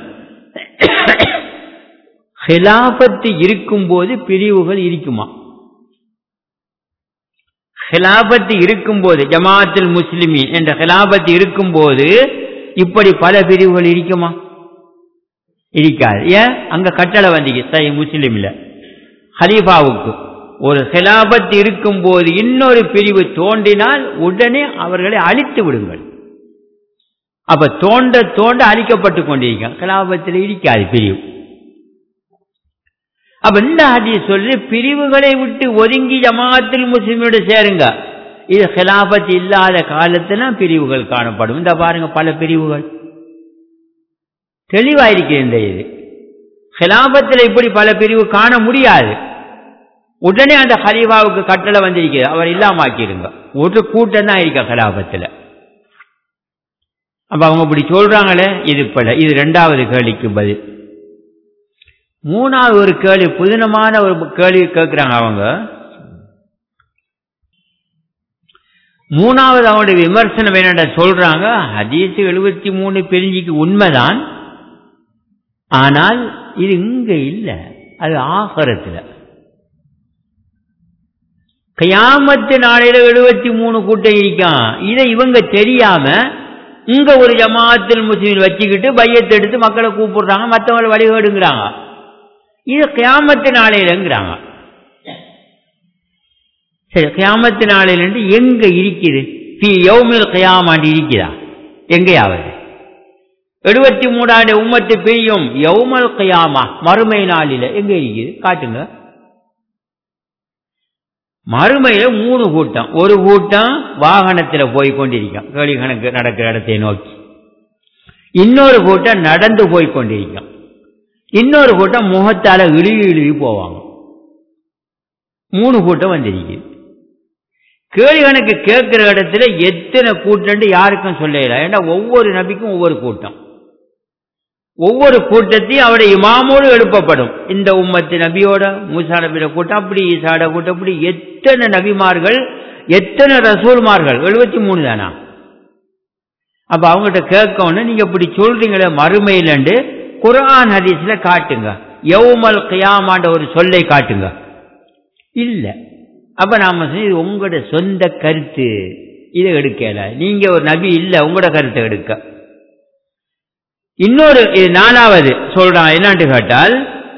ஹிலாபத்து இருக்கும்போது பிரிவுகள் இருக்குமா ஹிலாபத்து இருக்கும்போது ஜமாஅத்துல் முஸ்லிமி என்ற ஹிலாபத்து இருக்கும்போது இப்படி பல பிரிவுகள் இருக்குமா இருக்காது ஏன் அங்க கட்டளை வந்தீங்க சை முஸ்லிம்ல ஹலீஃபாவுக்கு ஒரு ஹிலாபத் இருக்கும்போது இன்னொரு பிரிவு தோன்றினால் உடனே அவர்களை அழித்து விடுங்கள் அப்ப தோண்ட தோண்ட அழிக்கப்பட்டு கொண்டிருக்க ஹிலாபத்தில் இருக்காது பிரிவு அப்ப இந்த ஹதி சொல்லி பிரிவுகளை விட்டு ஒதுங்கி ஜமாத்தில் முஸ்லிமோடு சேருங்க இது ஹிலாபத் இல்லாத காலத்துல பிரிவுகள் காணப்படும் இந்த பாருங்க பல பிரிவுகள் தெளிவாயிருக்கு இந்த இது ஹிலாபத்தில் இப்படி பல பிரிவு காண முடியாது உடனே அந்த ஹலீஃபாவுக்கு கட்டளை வந்திருக்கிறது அவர் இல்லாமாக்கிடுங்க ஒரு கூட்டம் தான் இருக்க ஹிலாபத்தில் அப்ப அவங்க இப்படி சொல்றாங்களே இது பல இது ரெண்டாவது கேள்விக்கு பதில் மூணாவது ஒரு கேள்வி புதினமான ஒரு கேள்வி கேட்கிறாங்க அவங்க மூணாவது அவனுடைய விமர்சனம் என்னென்ன சொல்றாங்க ஹதீஸ் எழுபத்தி மூணு பிரிஞ்சிக்கு உண்மைதான் ஆனால் இது இங்க இல்லை அது ஆகரத்தில் கயாமத்து நாளையில எழுபத்தி மூணு கூட்டம் இருக்கான் இதை இவங்க தெரியாம இங்க ஒரு ஜமாத்தில் முஸ்லீம் வச்சுக்கிட்டு பையத்தை எடுத்து மக்களை கூப்பிடுறாங்க மற்றவங்களை வழிகேடுங்கிறாங்க இது கியாமத்து நாளையிலங்கிறாங்க சரி கியாமத்து நாளையில எங்க இருக்குது பி யௌமில் கியாமாண்டு இருக்குதா எங்கேயாவது எழுபத்தி மூணாண்டு உம்மத்து பிரியும் யௌமல் கியாமா மறுமை நாளில எங்க இருக்குது காட்டுங்க மறுமையில மூணு கூட்டம் ஒரு கூட்டம் வாகனத்துல போய் கொண்டிருக்கும் கேள்வி கணக்கு நடக்கிற இடத்தை நோக்கி இன்னொரு கூட்டம் நடந்து போய் கொண்டிருக்கும் இன்னொரு கூட்டம் முகத்தால இழுவி இழுவி போவாங்க மூணு கூட்டம் வந்திருக்குது கேள்வி கணக்கு கேட்கிற இடத்துல எத்தனை கூட்டம் யாருக்கும் சொல்லல ஏன்னா ஒவ்வொரு நபிக்கும் ஒவ்வொரு கூட்டம் ஒவ்வொரு கூட்டத்தையும் அவருடைய இமாமோடு எழுப்பப்படும் இந்த உம்மத்து நபியோட மூசா நபியோட கூட்டம் அப்படி ஈசாட கூட்டம் அப்படி எத்தனை நபிமார்கள் எத்தனை ரசூல்மார்கள் எழுபத்தி மூணு தானா அப்ப அவங்ககிட்ட கேட்கணும் நீங்க இப்படி சொல்றீங்களே மறுமையிலண்டு குரான் ஹதீஸ்ல காட்டுங்க யௌமல் கியாமாண்ட ஒரு சொல்லை காட்டுங்க இல்ல அப்ப நாம இது உங்களோட சொந்த கருத்து இதை எடுக்கல நீங்க ஒரு நபி இல்ல உங்களோட கருத்தை எடுக்க இன்னொரு நாலாவது சொல்றான் என்னன்னு கேட்டால்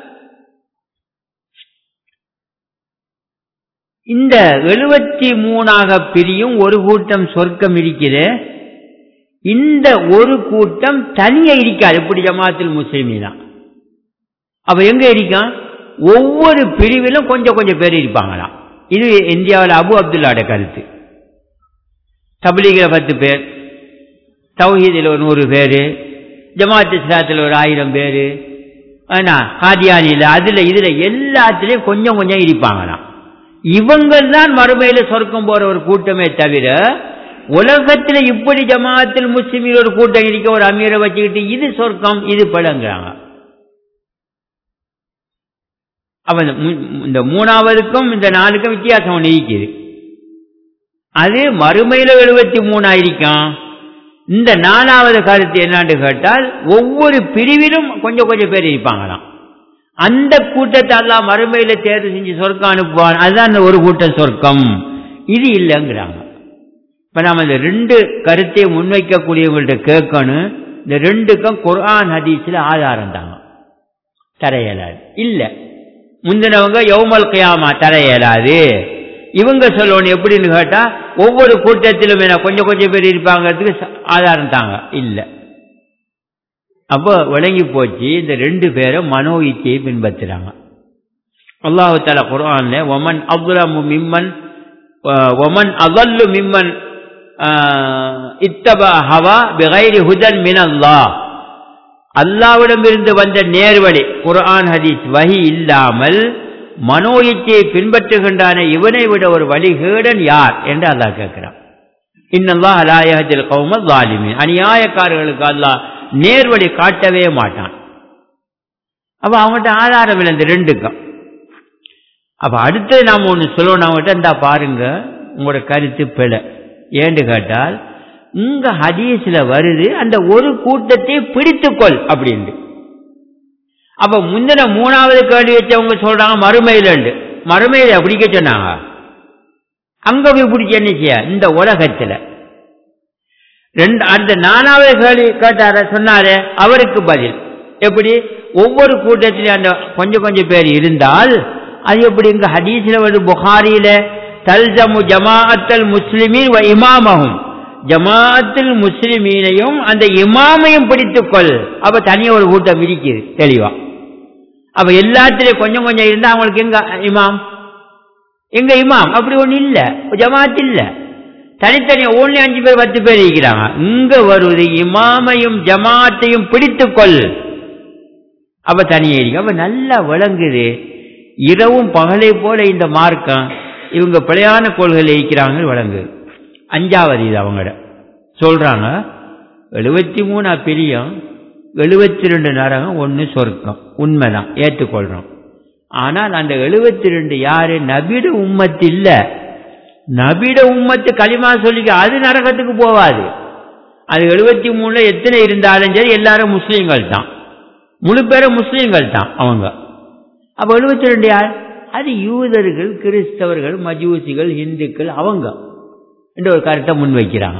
இந்த எழுபத்தி மூணாக பிரியும் ஒரு கூட்டம் சொர்க்கம் இருக்குது இந்த ஒரு கூட்டம் தனியா இருக்காது எப்படி ஜமாத்தில் முஸ்லிமீனா அப்ப எங்க இருக்கான் ஒவ்வொரு பிரிவிலும் கொஞ்சம் கொஞ்சம் பேர் இருப்பாங்களாம் இது இந்தியாவில் அபு அப்துல்லாட கருத்து தபிலிகில் பத்து பேர் தௌஹீதில் ஒரு நூறு பேர் ஜமாத் இஸ்லாத்தில் ஒரு ஆயிரம் பேர் ஆனா காதியானியில் அதுல இதுல எல்லாத்துலயும் கொஞ்சம் கொஞ்சம் இருப்பாங்களாம் இவங்கள் தான் மறுமையில சொர்க்கம் போற ஒரு கூட்டமே தவிர உலகத்துல இப்படி ஜமாத்தில் முஸ்லிமில் ஒரு கூட்டம் இருக்க ஒரு அமீரை வச்சுக்கிட்டு இது சொர்க்கம் இது பழங்குறாங்க அப்ப இந்த மூணாவதுக்கும் இந்த நாலுக்கும் வித்தியாசம் ஒன்று இருக்குது அது மறுமையில எழுபத்தி மூணாயிருக்கும் இந்த நாலாவது கருத்து என்னான்னு கேட்டால் ஒவ்வொரு பிரிவிலும் கொஞ்சம் கொஞ்சம் பேர் இருப்பாங்களாம் அந்த கூட்டத்தை எல்லாம் மறுமையில தேர்வு செஞ்சு சொர்க்கம் அனுப்புவான் அதுதான் அந்த ஒரு கூட்டம் சொர்க்கம் இது இல்லைங்கிறாங்க இப்ப நாம இந்த ரெண்டு கருத்தை முன்வைக்கக்கூடியவங்கள்ட்ட கேட்கணும் இந்த ரெண்டுக்கும் குர்ஆன் ஹதீஸ்ல ஆதாரம் தாங்க தர இயலாது இல்ல முந்தினவங்க யௌமல் கியாமா தர இயலாது இவங்க சொல்லணும் எப்படின்னு கேட்டா ஒவ்வொரு கூட்டத்திலும் என்ன கொஞ்சம் கொஞ்சம் பேர் இருப்பாங்கிறதுக்கு ஆதாரம் தாங்க இல்ல அப்போ விளங்கி போச்சு இந்த ரெண்டு பேரும் மனோ இச்சையை பின்பற்றுறாங்க அல்லாஹு தாலா குர்ஆன்ல ஒமன் அப்துலம் மிம்மன் ஒமன் அகல்லு மிம்மன் இத்தபா ஹவா பிகைரி ஹுதன் மின் அல்லாஹ் அல்லாவிடமிருந்து வந்த நேர்வழி குர்ஆன் ஹதீஸ் வஹி இல்லாமல் மனோ இச்சையை பின்பற்றுகின்றான இவனை விட ஒரு வழிகேடன் யார் என்று அல்லாஹ் கேட்கிறான் இன்னல்லாஹ் லா யஹ்தில் கௌம ஸாலிமீன் அநியாயக்காரர்களுக்கு அல்லாஹ் நேர்வழி காட்டவே மாட்டான் அப்ப அவங்ககிட்ட ஆதாரம் இல்லை இந்த ரெண்டுக்கும் அப்ப அடுத்து நாம் ஒன்று சொல்லணும் அவங்ககிட்ட இந்தா பாருங்க உங்களோட கருத்து பிழை ஏன்னு கேட்டால் உங்க ஹதீஸ்ல வருது அந்த ஒரு கூட்டத்தை பிடித்துக்கொள் அப்படின்ட்டு அப்ப முந்தின மூணாவது கேள்வி வச்சவங்க சொல்றாங்க மறுமையிலண்டு மறுமையில பிடிக்க சொன்னாங்க அங்க போய் பிடிச்ச என்ன செய்ய இந்த உலகத்துல ரெண்டு அந்த நாலாவது கேள்வி கேட்டார சொன்னாரு அவருக்கு பதில் எப்படி ஒவ்வொரு கூட்டத்திலும் அந்த கொஞ்சம் கொஞ்சம் பேர் இருந்தால் அது எப்படி இங்க ஹதீஸ்ல வருது புகாரியில தல்ஜமு ஜமாஅத்தல் முஸ்லிமீன் வ இமாமஹும் ஜமாஅத்தில் முஸ்லிமீனையும் அந்த இமாமையும் பிடித்துக்கொள் அப்ப தனியா ஒரு கூட்டம் இருக்குது தெளிவா அப்ப எல்லாத்திலையும் கொஞ்சம் கொஞ்சம் இருந்தா அவங்களுக்கு எங்க இமாம் எங்க இமாம் அப்படி ஒண்ணு இல்ல ஜமாத் இல்ல தனித்தனியா ஒண்ணு அஞ்சு பேர் பத்து பேர் இருக்கிறாங்க இங்க வருவது இமாமையும் ஜமாத்தையும் பிடித்துக்கொள் அப்ப தனியே இருக்கு அப்ப நல்லா விளங்குது இரவும் பகலை போல இந்த மார்க்கம் இவங்க பிழையான கோள்கள் இருக்கிறாங்க விளங்குது அஞ்சாவது இது அவங்களோட சொல்றாங்க எழுபத்தி மூணு பிரியம் எழுபத்தி ரெண்டு நரகம் ஒன்று சொர்க்கம் உண்மைதான் ஏற்றுக்கொள்றோம் ஆனால் அந்த எழுபத்தி ரெண்டு யாரு நபிட உம்மத்து இல்ல நபிட உம்மத்து களிமா சொல்லிக்க அது நரகத்துக்கு போவாது அது எழுபத்தி மூணுல எத்தனை இருந்தாலும் சரி எல்லாரும் முஸ்லீம்கள் தான் முழு பேரும் முஸ்லீம்கள் தான் அவங்க அப்ப எழுபத்தி ரெண்டு யார் அது யூதர்கள் கிறிஸ்தவர்கள் மஜூசிகள் இந்துக்கள் அவங்க என்ற ஒரு கருத்தை முன்வைக்கிறாங்க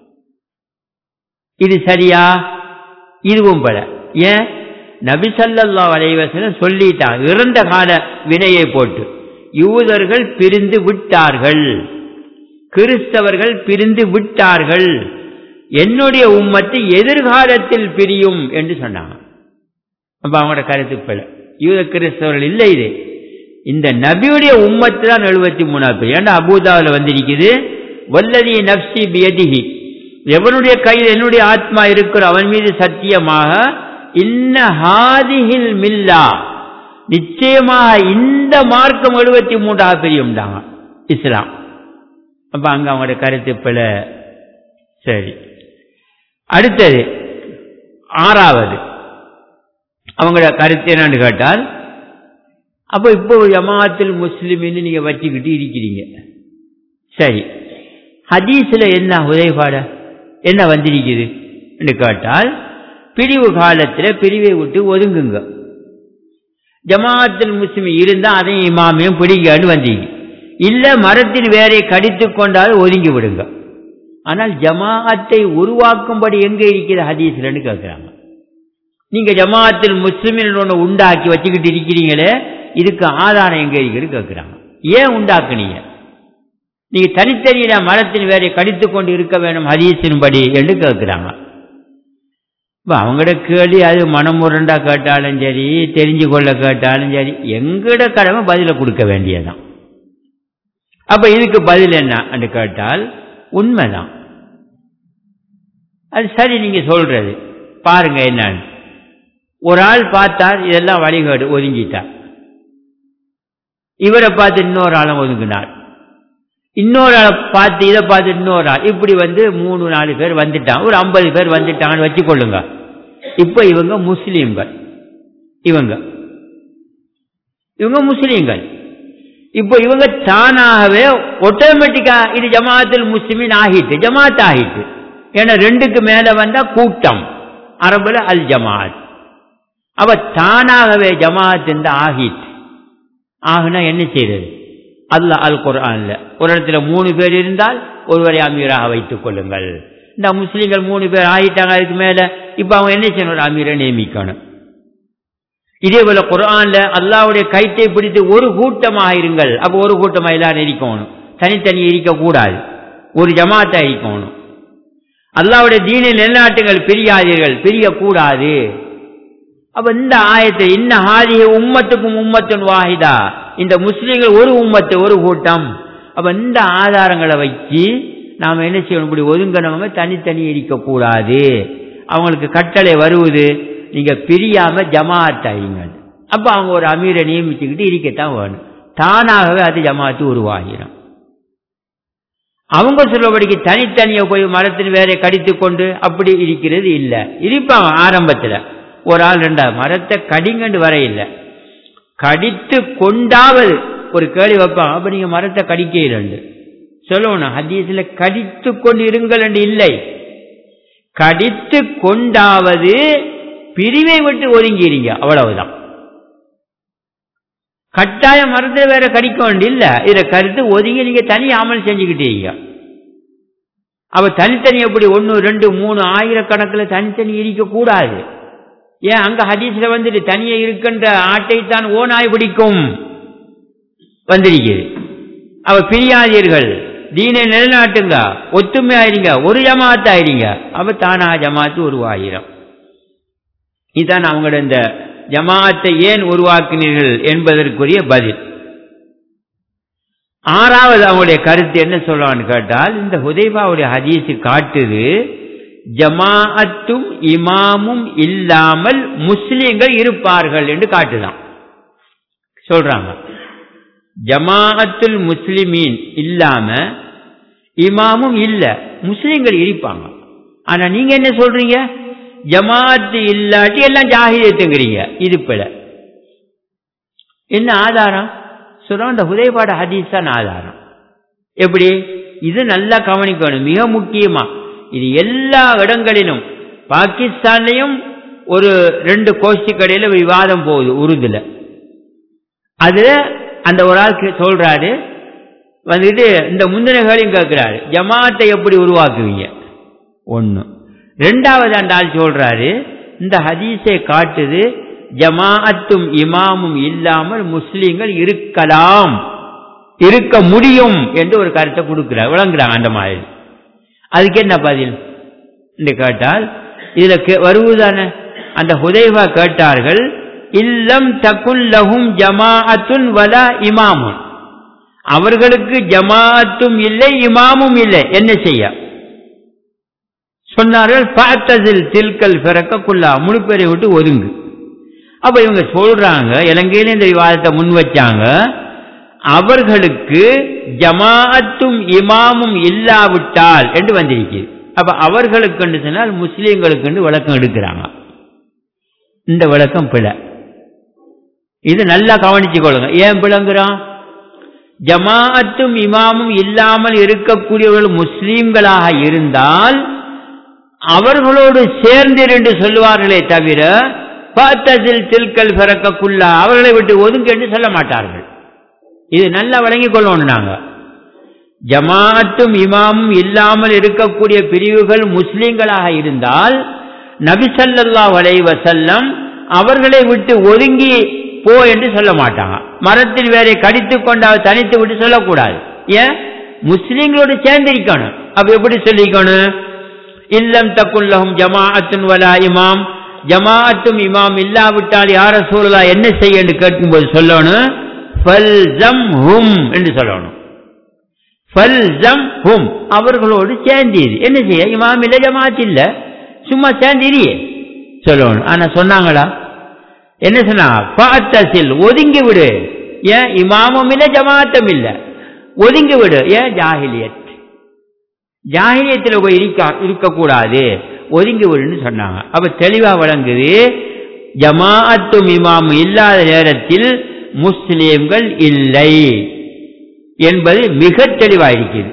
இது சரியா இதுவும் பல ஏன் நபிசல்லா வலைவசனம் சொல்லிட்டாங்க இறந்த கால வினையை போட்டு யூதர்கள் பிரிந்து விட்டார்கள் கிறிஸ்தவர்கள் பிரிந்து விட்டார்கள் என்னுடைய உம்மத்து எதிர்காலத்தில் பிரியும் என்று சொன்னாங்க அப்ப அவங்களோட கருத்து பிழ யூத கிறிஸ்தவர்கள் இல்லை இது இந்த நபியுடைய உம்மத்து தான் எழுபத்தி மூணாவது ஏன்னா அபூதாவில் வந்திருக்குது வல்லதி நப்சி பியதிஹி எவனுடைய கையில் என்னுடைய ஆத்மா இருக்கிற அவன் மீது சத்தியமாக இன்ன ஹாதிஹில் மில்லா நிச்சயமாக இந்த மார்க்கம் எழுபத்தி மூன்றாவது பிரியும்டாங்க இஸ்லாம் அப்ப அங்க அவங்களோட கருத்து பிழ சரி அடுத்தது ஆறாவது அவங்களோட கருத்து என்னன்னு கேட்டால் அப்போ இப்போ ஜமாத்தில் முஸ்லிமின்னு நீங்க வச்சுக்கிட்டு இருக்கிறீங்க சரி ஹதீஸ்ல என்ன உதயபாட என்ன வந்திருக்குது என்று கேட்டால் பிரிவு காலத்தில் பிரிவை விட்டு ஒதுங்குங்க ஜமாத்தில் முஸ்லிம் இருந்தா அதையும் இமாமையும் பிடிங்கன்னு வந்தீங்க இல்ல மரத்தின் வேரை கடித்து கொண்டால் ஒதுங்கி விடுங்க ஆனால் ஜமாஅத்தை உருவாக்கும்படி எங்க இருக்கிற ஹதீஸ்லன்னு கேட்கிறாங்க நீங்க ஜமாத்தில் முஸ்லிமின் ஒன்று உண்டாக்கி வச்சுக்கிட்டு இருக்கிறீங்களே இதுக்கு ஆதாரம் எங்க இருக்குன்னு கேட்கிறாங்க ஏன் உண்டாக்குனீங்க நீங்க தனித்தனியில மரத்தின் வேரை கடித்து கொண்டு இருக்க வேண்டும் ஹதீஸின்படி என்று கேட்கிறாங்க அவங்களோட கேள்வி அது மனமுரண்டா கேட்டாலும் சரி தெரிஞ்சு கொள்ள கேட்டாலும் சரி எங்கட கடமை பதில கொடுக்க வேண்டியதான் அப்ப இதுக்கு பதில் என்ன என்று கேட்டால் உண்மைதான் அது சரி நீங்க சொல்றது பாருங்க என்னன்னு ஒரு ஆள் பார்த்தார் இதெல்லாம் வழிகாடு ஒதுங்கிட்டார் இவரை பார்த்து இன்னொரு ஆளும் ஒதுங்கினார் இன்னொரு ஆளை பார்த்து இதை பார்த்து இன்னொரு ஆள் இப்படி வந்து மூணு நாலு பேர் வந்துட்டாங்க ஒரு ஐம்பது பேர் வந்துட்டாங்கன்னு வச்சுக்கொள்ளுங்க இப்ப இவங்க முஸ்லீம்கள் இவங்க இவங்க முஸ்லீம்கள் இப்போ இவங்க தானாகவே ஆட்டோமேட்டிக்கா இது ஜமாத்தில் முஸ்லிமின் ஆகிட்டு ஜமாத் ஆகிட்டு ஏன்னா ரெண்டுக்கு மேல வந்தா கூட்டம் அரபுல அல் ஜமாத் அவ தானாகவே ஜமாத் என்று ஆகிட்டு ஆகுனா என்ன செய்யறது அல்ல அல் குர்ஆன்ல ஒரு இடத்துல மூணு பேர் இருந்தால் ஒருவரை அமீராக வைத்துக் கொள்ளுங்கள் இந்த முஸ்லீம்கள் மூணு பேர் ஆகிட்டாங்க அதுக்கு மேல இப்ப அவங்க என்ன செய்யணும் ஒரு அமீரை நியமிக்கணும் இதே போல குரான்ல அல்லாவுடைய கைத்தை பிடித்து ஒரு கூட்டமாக இருங்கள் அப்ப ஒரு கூட்டமா எல்லாரும் இருக்கணும் தனித்தனி இருக்கக்கூடாது ஒரு ஜமாத்தா இருக்கணும் அல்லாவுடைய தீனில் நிலநாட்டுங்கள் பிரியாதீர்கள் பிரியக்கூடாது அப்ப இந்த ஆயத்தை இன்ன ஹாதிய உம்மத்துக்கும் உம்மத்தின் வாஹிதா இந்த முஸ்லீம்கள் ஒரு உம்மத்து ஒரு கூட்டம் அப்ப இந்த ஆதாரங்களை வச்சு நாம என்ன செய்யணும் இப்படி ஒதுங்கினவங்க தனித்தனி இருக்கக்கூடாது அவங்களுக்கு கட்டளை வருவது நீங்க பிரியாம ஜமாத் ஆயிங்க அப்ப அவங்க ஒரு அமீரை நியமிச்சுக்கிட்டு இருக்கத்தான் வேணும் தானாகவே அது ஜமாத்து உருவாகிடும் அவங்க சொல்றபடிக்கு தனித்தனியா போய் மரத்தின் வேற கடித்து கொண்டு அப்படி இருக்கிறது இல்லை இருப்பாங்க ஆரம்பத்தில் ஒரு ஆள் ரெண்டா மரத்தை கடிங்கண்டு வர இல்லை கடித்து கொண்டாவது ஒரு கேள்வி வைப்பாங்க அப்ப நீங்க மரத்தை கடிக்க இரண்டு சொல்லணும் ஹதீஸ்ல கடித்து கொண்டு இருங்கள் என்று இல்லை கடித்து கொண்டாவது பிரிவை விட்டு ஒதுங்கிறீங்க அவ்வளவுதான் கட்டாயம் மரத்தில் வேற கடிக்க வேண்டிய இல்ல இதை கருத்து ஒதுங்கி நீங்க தனி அமல் செஞ்சுக்கிட்டீங்க அவ தனித்தனி எப்படி ஒன்று ரெண்டு மூணு ஆயிரக்கணக்கில் தனித்தனி இருக்க கூடாது ஏன் அங்க ஹதீஸ்ல வந்துட்டு தனியே இருக்கின்ற ஆட்டைத்தான் ஓனாய் பிடிக்கும் வந்திருக்கிறது அவ பிரியாதீர்கள் தீனை நிலைநாட்டுங்க ஒத்துமை ஆயிருங்க ஒரு ஜமாத்து ஆயிருங்க அவ தானா ஜமாத்து உருவாகிரும் இதுதான் அவங்களோட இந்த ஜமாத்தை ஏன் உருவாக்கினீர்கள் என்பதற்குரிய பதில் ஆறாவது அவங்களுடைய கருத்து என்ன சொல்லுவான்னு கேட்டால் இந்த ஹுதைபாவுடைய ஹதீஸ் காட்டுது ஜமாஅத்தும் இமாமும் இல்லாமல் முஸ்லிம்கள் இருப்பார்கள் என்று காட்டுதான் சொல்றாங்க ஜமாஅத்துல் முஸ்லிமீன் இல்லாம இமாமும் இல்ல முஸ்லிம்கள் இருப்பாங்க ஆனா நீங்க என்ன சொல்றீங்க ஜமாத்து இல்லாட்டி எல்லாம் ஜாகிரியத்துங்கிறீங்க இது பிழை என்ன ஆதாரம் சொல்றோம் இந்த ஹுதைபாட ஹதீஸ் தான் ஆதாரம் எப்படி இது நல்லா கவனிக்கணும் மிக முக்கியமா இது எல்லா இடங்களிலும் பாகிஸ்தான்லையும் ஒரு ரெண்டு கோஷ்டி கடையில விவாதம் போகுது உருதுல அதுல அந்த ஒரு ஆள் சொல்றாரு வந்துட்டு இந்த முந்தினர்களையும் கேட்கிறாரு ஜமாத்தை எப்படி உருவாக்குவீங்க ஒன்று ரெண்டாவது அந்த ஆள் சொல்றாரு இந்த ஹதீஸை காட்டுது ஜமாஅத்தும் இமாமும் இல்லாமல் முஸ்லீம்கள் இருக்கலாம் இருக்க முடியும் என்று ஒரு கருத்தை கொடுக்கிறார் விளங்குறாங்க அந்த மாதிரி அதுக்கு என்ன பதில் என்று கேட்டால் இதுல வருவதானே அந்த ஹுதைவா கேட்டார்கள் இல்லம் தகுல்லஹும் ஜமாஅத்துன் வலா இமாமுன் அவர்களுக்கு ஜமாஅத்தும் இல்லை இமாமும் இல்லை என்ன செய்ய சொன்னார்கள் பார்த்ததில் தில்கல் பிறக்கக்குள்ளா முழு பேரை விட்டு ஒதுங்கு அப்ப இவங்க சொல்றாங்க இலங்கையில இந்த விவாதத்தை முன் வச்சாங்க அவர்களுக்கு ஜமாஅத்தும் இமாமும் இல்லாவிட்டால் என்று வந்திருக்கிறது அப்ப அவர்களுக்கு சொன்னால் முஸ்லீம்களுக்கு விளக்கம் எடுக்கிறாங்க இந்த விளக்கம் பிழை இது நல்லா கவனிச்சு கொள்ளுங்க ஏன் பிளங்குறான் ஜமாஅத்தும் இமாமும் இல்லாமல் இருக்கக்கூடியவர்கள் முஸ்லீம்களாக இருந்தால் அவர்களோடு சேர்ந்திருந்து சொல்லுவார்களே தவிர பார்த்ததில் தில்கல் பிறக்கக்குள்ளா அவர்களை விட்டு ஒதுங்க என்று சொல்ல மாட்டார்கள் இது நல்லா வழங்கிக் கொள்ளணும் நாங்க ஜமாஅத்தும் இமாமும் இல்லாமல் இருக்கக்கூடிய பிரிவுகள் முஸ்லீம்களாக இருந்தால் நபிசல்லா வலை வசல்லம் அவர்களை விட்டு ஒதுங்கி போ என்று சொல்ல மாட்டாங்க மரத்தில் வேற கடித்து கொண்டால் தனித்து விட்டு சொல்லக்கூடாது ஏன் முஸ்லீம்களோடு சேர்ந்திருக்கணும் அப்ப எப்படி சொல்லிக்கணும் இல்லம் தக்குல்லஹும் ஜமாஅத்துன் வலா இமாம் ஜமாஅத்தும் இமாம் இல்லாவிட்டால் யார சூழலா என்ன செய்ய என்று கேட்கும்போது சொல்லணும் ஃபல்சம் ஹும் என்று சொல்லணும் ஃபல்சம் ஹும் அவர்களோடு சேர்ந்தீது என்ன செய்ய இமாம் இல்ல ஜமாத் இல்ல சும்மா சேர்ந்தீரியே சொல்லணும் ஆனா சொன்னாங்களா என்ன சொன்னாங்க ஒதுங்கி விடு ஏன் இமாமும் இல்ல ஜமாத்தம் இல்ல ஒதுங்கி விடு ஏன் ஜாகிலியத் ஜாகிலியத்தில் போய் இருக்க இருக்கக்கூடாது ஒதுங்கி விடுன்னு சொன்னாங்க அப்ப தெளிவா வழங்குது ஜமாஅத்தும் இமாமும் இல்லாத நேரத்தில் முஸ்லிம்கள் இல்லை என்பது மிக தெளிவாயிருக்குது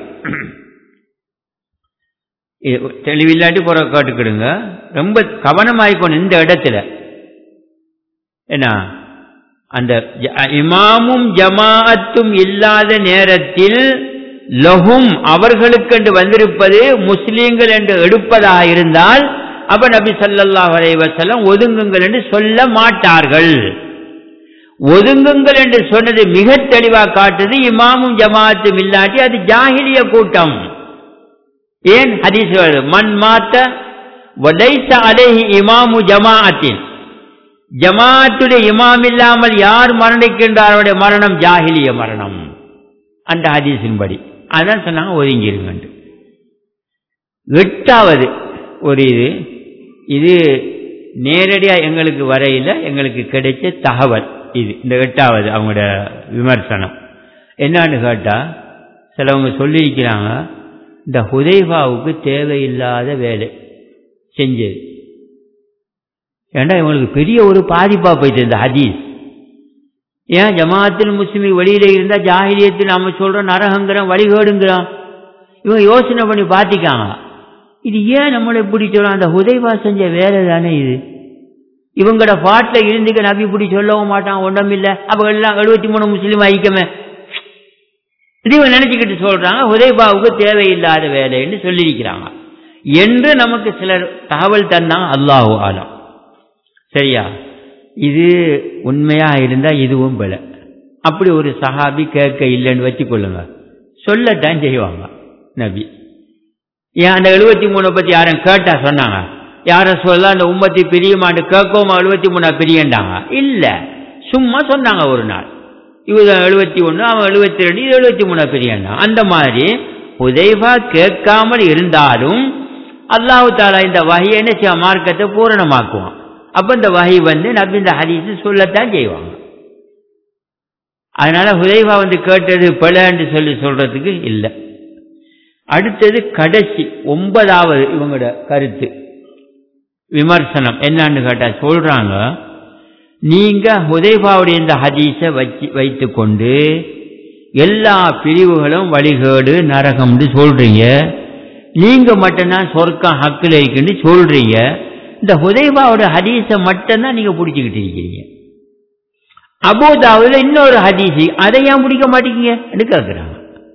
தெளிவில்லாட்டி புற கேட்டுக்கிடுங்க ரொம்ப கவனமாயிக்கணும் இந்த இடத்துல என்ன அந்த இமாமும் ஜமாஅத்தும் இல்லாத நேரத்தில் லஹும் அவர்களுக்கென்று வந்திருப்பது முஸ்லீம்கள் என்று எடுப்பதாக இருந்தால் அப்ப நபி சல்லாஹ் அலைவசல்லம் ஒதுங்குங்கள் என்று சொல்ல மாட்டார்கள் ஒதுங்குங்கள் என்று சொன்னது மிக தெளிவாக காட்டுது இமாமும் ஜமாத்தும் இல்லாட்டி அது ஜாகிலிய கூட்டம் ஏன் ஹதீஸ் மண் மாத்த வடைத்த அலேஹி இமாமு ஜமாஅத்தின் ஜமாத்துடைய இமாம் இல்லாமல் யார் மரணிக்கின்றாருடைய மரணம் ஜாகிலிய மரணம் அந்த ஹதீஸின்படி அதான் சொன்னாங்க ஒதுங்கிருங்க எட்டாவது ஒரு இது இது நேரடியாக எங்களுக்கு வரையில் எங்களுக்கு கிடைச்ச தகவல் இது இந்த எட்டாவது அவங்களோட விமர்சனம் என்னான்னு கேட்டால் சிலவங்க சொல்லியிருக்கிறாங்க இந்த ஹுதைஃபாவுக்கு தேவையில்லாத வேலை செஞ்சது ஏண்டா இவங்களுக்கு பெரிய ஒரு பாதிப்பாக போயிட்டு இந்த ஹதீஸ் ஏன் ஜமாத்தில் முஸ்லிம் வெளியில இருந்தால் ஜாகிலியத்தில் நாம சொல்கிறோம் நரகங்கிறோம் வழிகேடுங்கிறோம் இவங்க யோசனை பண்ணி பார்த்திக்காங்க இது ஏன் நம்மளை இப்படி சொல்கிறோம் அந்த ஹுதைவா செஞ்ச வேலை தானே இது இவங்களோட பாட்டில் இருந்துக்க நபி இப்படி சொல்லவும் மாட்டான் ஒன்றும் இல்லை அப்போ எல்லாம் எழுபத்தி மூணு முஸ்லீம் ஐக்கமே இது இவங்க நினச்சிக்கிட்டு சொல்கிறாங்க ஹுதைபாவுக்கு தேவையில்லாத வேலைன்னு சொல்லியிருக்கிறாங்க என்று நமக்கு சிலர் தகவல் தந்தாங்க அல்லாஹு ஆலம் சரியா இது உண்மையாக இருந்தால் இதுவும் பிழை அப்படி ஒரு சஹாபி கேட்க இல்லைன்னு வச்சுக்கொள்ளுங்க சொல்லத்தான் செய்வாங்க நபி ஏன் அந்த எழுபத்தி மூணை பற்றி யாரும் கேட்டா சொன்னாங்க யார சொல்ல அந்த உம்மத்தி பிரியுமான்னு கேட்கவும் எழுபத்தி மூணா பிரியண்டாங்க இல்லை சும்மா சொன்னாங்க ஒரு நாள் இவங்க எழுபத்தி ஒன்று அவன் எழுபத்தி ரெண்டு இது எழுபத்தி மூணா பிரியண்டான் அந்த மாதிரி உதைவா கேட்காமல் இருந்தாலும் அல்லாஹு தாலா இந்த வகையை என்ன செய்ய மார்க்கத்தை பூரணமாக்குவான் அப்போ இந்த வகை வந்து நபி இந்த ஹதீஸு சொல்லத்தான் செய்வாங்க அதனால ஹுதைவா வந்து கேட்டது பிழைன்னு சொல்லி சொல்றதுக்கு இல்லை அடுத்தது கடைசி ஒன்பதாவது இவங்களோட கருத்து விமர்சனம் என்னன்னு கேட்டா சொல்றாங்க நீங்க ஹுதைபாவுடைய இந்த ஹதீஸை வச்சு வைத்துக்கொண்டு எல்லா பிரிவுகளும் வழிகேடு நரகம்னு சொல்றீங்க நீங்க மட்டும்தான் சொர்க்கம் ஹக்கில் இருக்குன்னு சொல்றீங்க இந்த ஹுதைபாவோட ஹதீஸை மட்டும்தான் நீங்க பிடிச்சிக்கிட்டு இருக்கீங்க அபோதாவில் இன்னொரு ஹதீஸு அதை ஏன் பிடிக்க மாட்டேங்க கேட்குறாங்க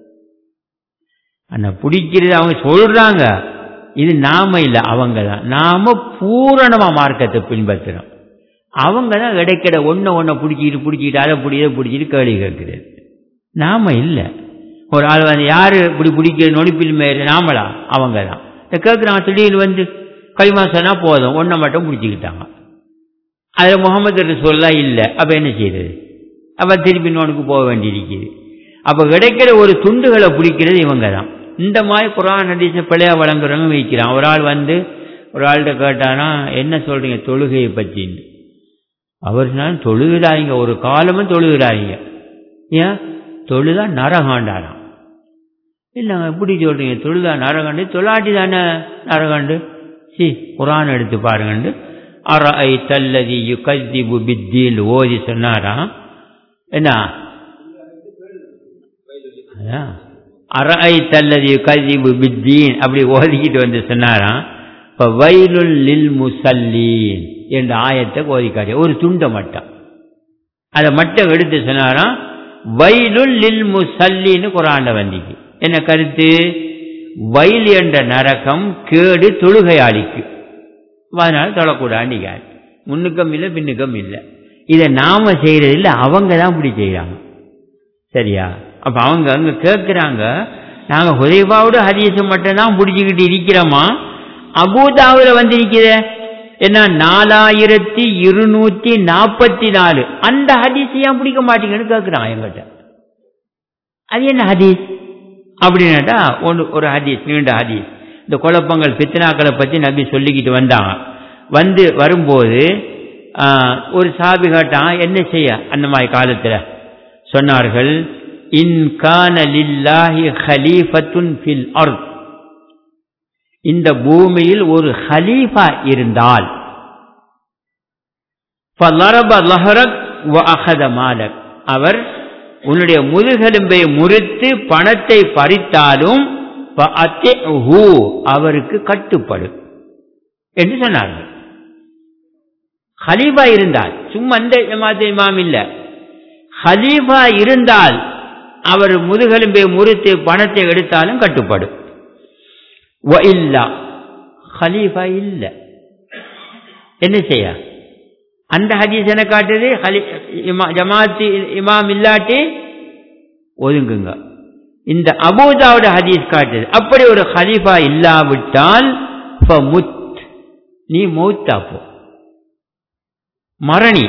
ஆனால் பிடிக்கிறது அவங்க சொல்றாங்க இது நாம இல்லை அவங்க தான் நாம பூரணமா மார்க்கத்தை பின்பற்றுறோம் அவங்க தான் இடைக்கிட ஒன்றை ஒன்றை பிடிச்சிட்டு பிடிச்சிட்டு அதை பிடிச்சதை பிடிச்சிட்டு கேள்வி கேட்குறது நாம இல்லை ஒரு ஆள் வந்து யார் இப்படி பிடிக்கிற நொடிப்பில் மேறு நாமளா அவங்க தான் இந்த கேட்குறாங்க திடீர்னு வந்து கைமா சொன்னால் போதும் ஒன்றை மட்டும் பிடிச்சிக்கிட்டாங்க அதில் முகமது ரசோல்லா இல்லை அப்போ என்ன செய்யுது அப்போ திருப்பி நோனுக்கு போக வேண்டியிருக்குது அப்போ கிடைக்கிற ஒரு துண்டுகளை பிடிக்கிறது இவங்க தான் இந்த மாதிரி குரான் ஹதீஸை பிள்ளையா வழங்குறவங்க வைக்கிறான் ஒரு ஆள் வந்து ஒரு ஆள்கிட்ட கேட்டானா என்ன சொல்றீங்க தொழுகையை பற்றின்னு அவர் நான் தொழுகிறாங்க ஒரு காலமும் தொழுகிறாங்க ஏன் தொழுதா நரகாண்டாராம் இல்லைங்க எப்படி சொல்றீங்க தொழுதா நரகாண்டு தொழாட்டி தானே நரகாண்டு சி குரான் எடுத்து பாருங்கண்டு அற ஐ தல்லதி யு கத்திபு பித்தீல் ஓதி சொன்னாராம் என்ன அதான் அரை தல்லதி கதிபு பித்தீன் அப்படி ஓதிக்கிட்டு வந்து சொன்னாராம் இப்போ வயலுல் லில் முசல்லீன் என்ற ஆயத்தை ஓதிக்காரு ஒரு துண்டை மட்டும் அதை மட்டும் எடுத்து சொன்னாராம் வயலுல் லில் முசல்லின்னு குரான்ல வந்திக்கு என்ன கருத்து வயல் என்ற நரகம் கேடு தொழுகையாளிக்கு அதனால தொழக்கூடாண்டிக்கார் முன்னுக்கம் இல்லை பின்னுக்கம் இல்லை இதை நாம செய்யறது இல்லை அவங்க தான் இப்படி செய்யறாங்க சரியா அப்ப அவங்க அங்க கேட்கிறாங்க நாங்க ஹுதைபாவோட ஹதீஸை மட்டும்தான் பிடிச்சிக்கிட்டு இருக்கிறோமா அபூதாவில் வந்திருக்கிற என்ன நாலாயிரத்தி இருநூத்தி நாற்பத்தி நாலு அந்த ஹதீஸ் ஏன் பிடிக்க மாட்டீங்கன்னு கேட்கிறான் எங்கிட்ட அது என்ன ஹதீஸ் அப்படின்னாட்டா ஒன்று ஒரு ஹதீஸ் நீண்ட ஹதீஸ் இந்த குழப்பங்கள் பித்தனாக்களை பற்றி நபி சொல்லிக்கிட்டு வந்தாங்க வந்து வரும்போது ஒரு சாபி கேட்டான் என்ன செய்ய அந்த மாதிரி காலத்தில் சொன்னார்கள் இன் கான லில்லாஹி ஹலீஃபத்துன் ஃபில் அர்த் இந்த பூமியில் ஒரு ஹலீஃபா இருந்தால் அவர் உன்னுடைய முதுகெலும்பை முறித்து பணத்தை பறித்தாலும் அவருக்கு கட்டுப்படும் என்று சொன்னார்கள் ஹலீஃபா இருந்தால் சும்மா அந்த ஜமாத்து இமாம் இல்ல ஹலீஃபா இருந்தால் அவர் முதுகெலும்பை முறித்து பணத்தை எடுத்தாலும் கட்டுப்படும் இல்லா ஹலீஃபா இல்ல என்ன செய்ய அந்த ஹதீஸ் என்ன காட்டுது ஜமாத்து இமாம் இல்லாட்டி ஒதுங்குங்க இந்த அபூதாவோட ஹதீஸ் காட்டுது அப்படி ஒரு ஹலீஃபா இல்லாவிட்டால் முத் நீ மௌத்தா போ மரணி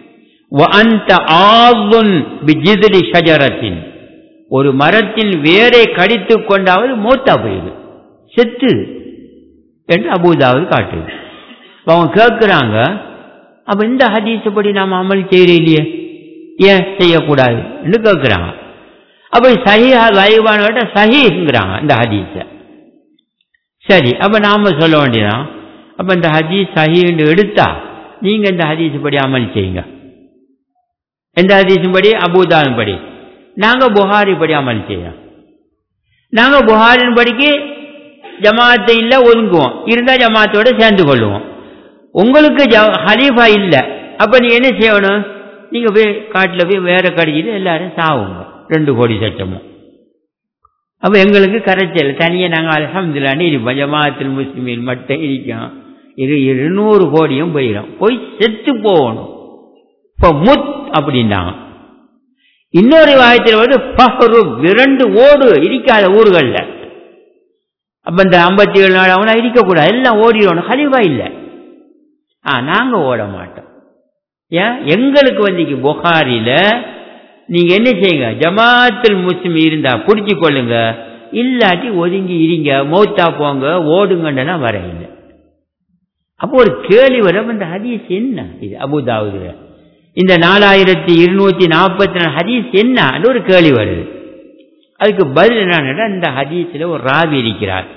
ஒரு மரத்தின் வேரை கடித்து கொண்டாவது மூத்தா போயிடு செத்து என்று அபூதாவது காட்டுது அவங்க கேட்குறாங்க அப்ப இந்த ஹதீஸ் படி நாம் அமல் செய்யற இல்லையே ஏன் செய்யக்கூடாது என்று கேட்குறாங்க அப்ப சஹிஹா லைவான கேட்ட சஹிங்கிறாங்க இந்த ஹதீஸை சரி அப்ப நாம சொல்ல வேண்டியதான் அப்ப இந்த ஹதீஸ் சஹின்னு எடுத்தா நீங்க இந்த ஹதீஸ் படி அமல் செய்யுங்க எந்த ஹதீஸும் படி அபூதாவின் படி நாங்க புகாரி படி அமல் செய்யறோம் நாங்க புகாரின் படிக்கு ஜமாத்தை இல்ல ஒதுங்குவோம் இருந்தா ஜமாத்தோட சேர்ந்து கொள்ளுவோம் உங்களுக்கு ஹலீஃபா இல்ல அப்ப நீங்க என்ன செய்யணும் நீங்க போய் காட்டுல போய் வேற கடிச்சிட்டு எல்லாரும் சாவுங்க ரெண்டு கோடி சட்டமும் அப்ப எங்களுக்கு கரைச்சல் தனியாக நாங்கள் அலமதுல்லான்னு இருப்போம் ஜமாத்தில் முஸ்லிமில் மட்டும் இருக்கோம் இது இருநூறு கோடியும் போயிடும் போய் செத்து போகணும் இப்போ முத் அப்படின்னாங்க இன்னொரு வாயத்தில் வந்து பஹரு விரண்டு ஓடு இருக்காத ஊர்களில் அப்ப இந்த ஐம்பத்தி ஏழு நாள் அவனா இருக்கக்கூடாது எல்லாம் ஓடிடணும் ஹலிவா இல்லை ஆ நாங்கள் ஓட மாட்டோம் ஏன் எங்களுக்கு வந்து புகாரில நீங்க என்ன செய்யுங்க ஜமாத்தில் முஸ்லிம் இருந்தா பிடிச்சி கொள்ளுங்க இல்லாட்டி ஒதுங்கி இருங்க மௌத்தா போங்க ஓடுங்கன்னா வர இல்லை அப்போ ஒரு கேள்வி வரும் இந்த ஹதீஸ் என்ன இது அபுதாவுதுல இந்த நாலாயிரத்தி இருநூத்தி நாற்பத்தி நாலு ஹதீஸ் என்ன ஒரு கேள்வி வருது அதுக்கு பதில் என்னன்னா இந்த ஹதீஸில் ஒரு ராவி இருக்கிறார்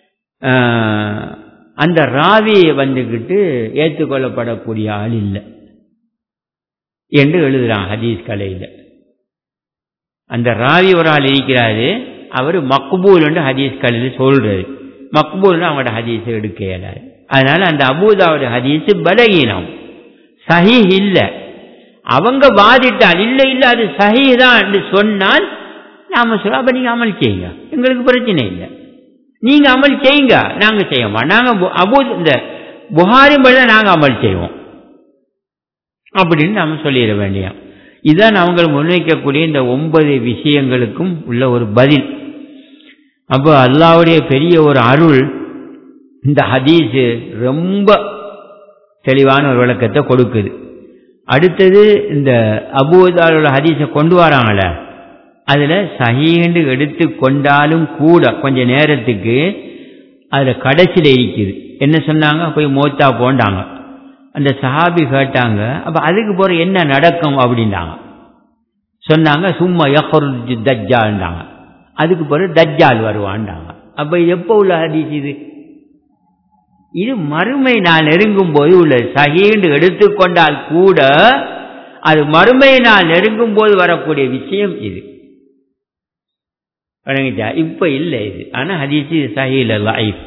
அந்த ராவியை வந்துக்கிட்டு ஏற்றுக்கொள்ளப்படக்கூடிய ஆள் இல்லை என்று எழுதுறான் ஹதீஸ் கலையில் அந்த ராவி ஒரு ஆள் இருக்கிறாரு அவர் மக்பூல் என்று ஹதீஸ் கலையில் சொல்றாரு மக்பூல்னு அவங்களோட ஹதீஸை எடுக்க இயலாது அதனால அந்த அபூதாவோட ஹதீஸ் பலகீனம் சஹி இல்லை அவங்க வாதிட்டால் இல்லை இல்லை அது சஹி தான் என்று சொன்னால் நாம சொல்ல அப்ப நீங்க அமல் செய்யுங்க எங்களுக்கு பிரச்சனை இல்லை நீங்க அமல் செய்யுங்க நாங்க செய்ய நாங்க அபூ இந்த புகாரி படி நாங்க அமல் செய்வோம் அப்படின்னு நாம சொல்லிட வேண்டியம் இதுதான் அவங்க முன்வைக்கக்கூடிய இந்த ஒன்பது விஷயங்களுக்கும் உள்ள ஒரு பதில் அப்போ அல்லாவுடைய பெரிய ஒரு அருள் இந்த ஹதீஸ் ரொம்ப தெளிவான ஒரு விளக்கத்தை கொடுக்குது அடுத்தது இந்த அபூதாலோட ஹதீஸை கொண்டு வராங்கள அதில் சஹீண்டு எடுத்து கொண்டாலும் கூட கொஞ்ச நேரத்துக்கு அதில் கடைசியில் இருக்குது என்ன சொன்னாங்க போய் மோத்தா போண்டாங்க அந்த சஹாபி கேட்டாங்க அப்போ அதுக்கு போகிற என்ன நடக்கும் அப்படின்னாங்க சொன்னாங்க சும்மா யஹருஜு தஜ்ஜால்ண்டாங்க அதுக்கு பிறகு தஜ்ஜால் வருவான்டாங்க அப்போ எப்போ உள்ள ஹதீஸ் இது இது மறுமை நான் நெருங்கும் போது உள்ள சகீண்டு எடுத்துக்கொண்டால் கூட அது மறுமை நான் நெருங்கும் போது வரக்கூடிய விஷயம் இது வணங்கிட்டா இப்ப இல்லை இது ஆனா ஹதீஸ் சஹீல் லைஃப்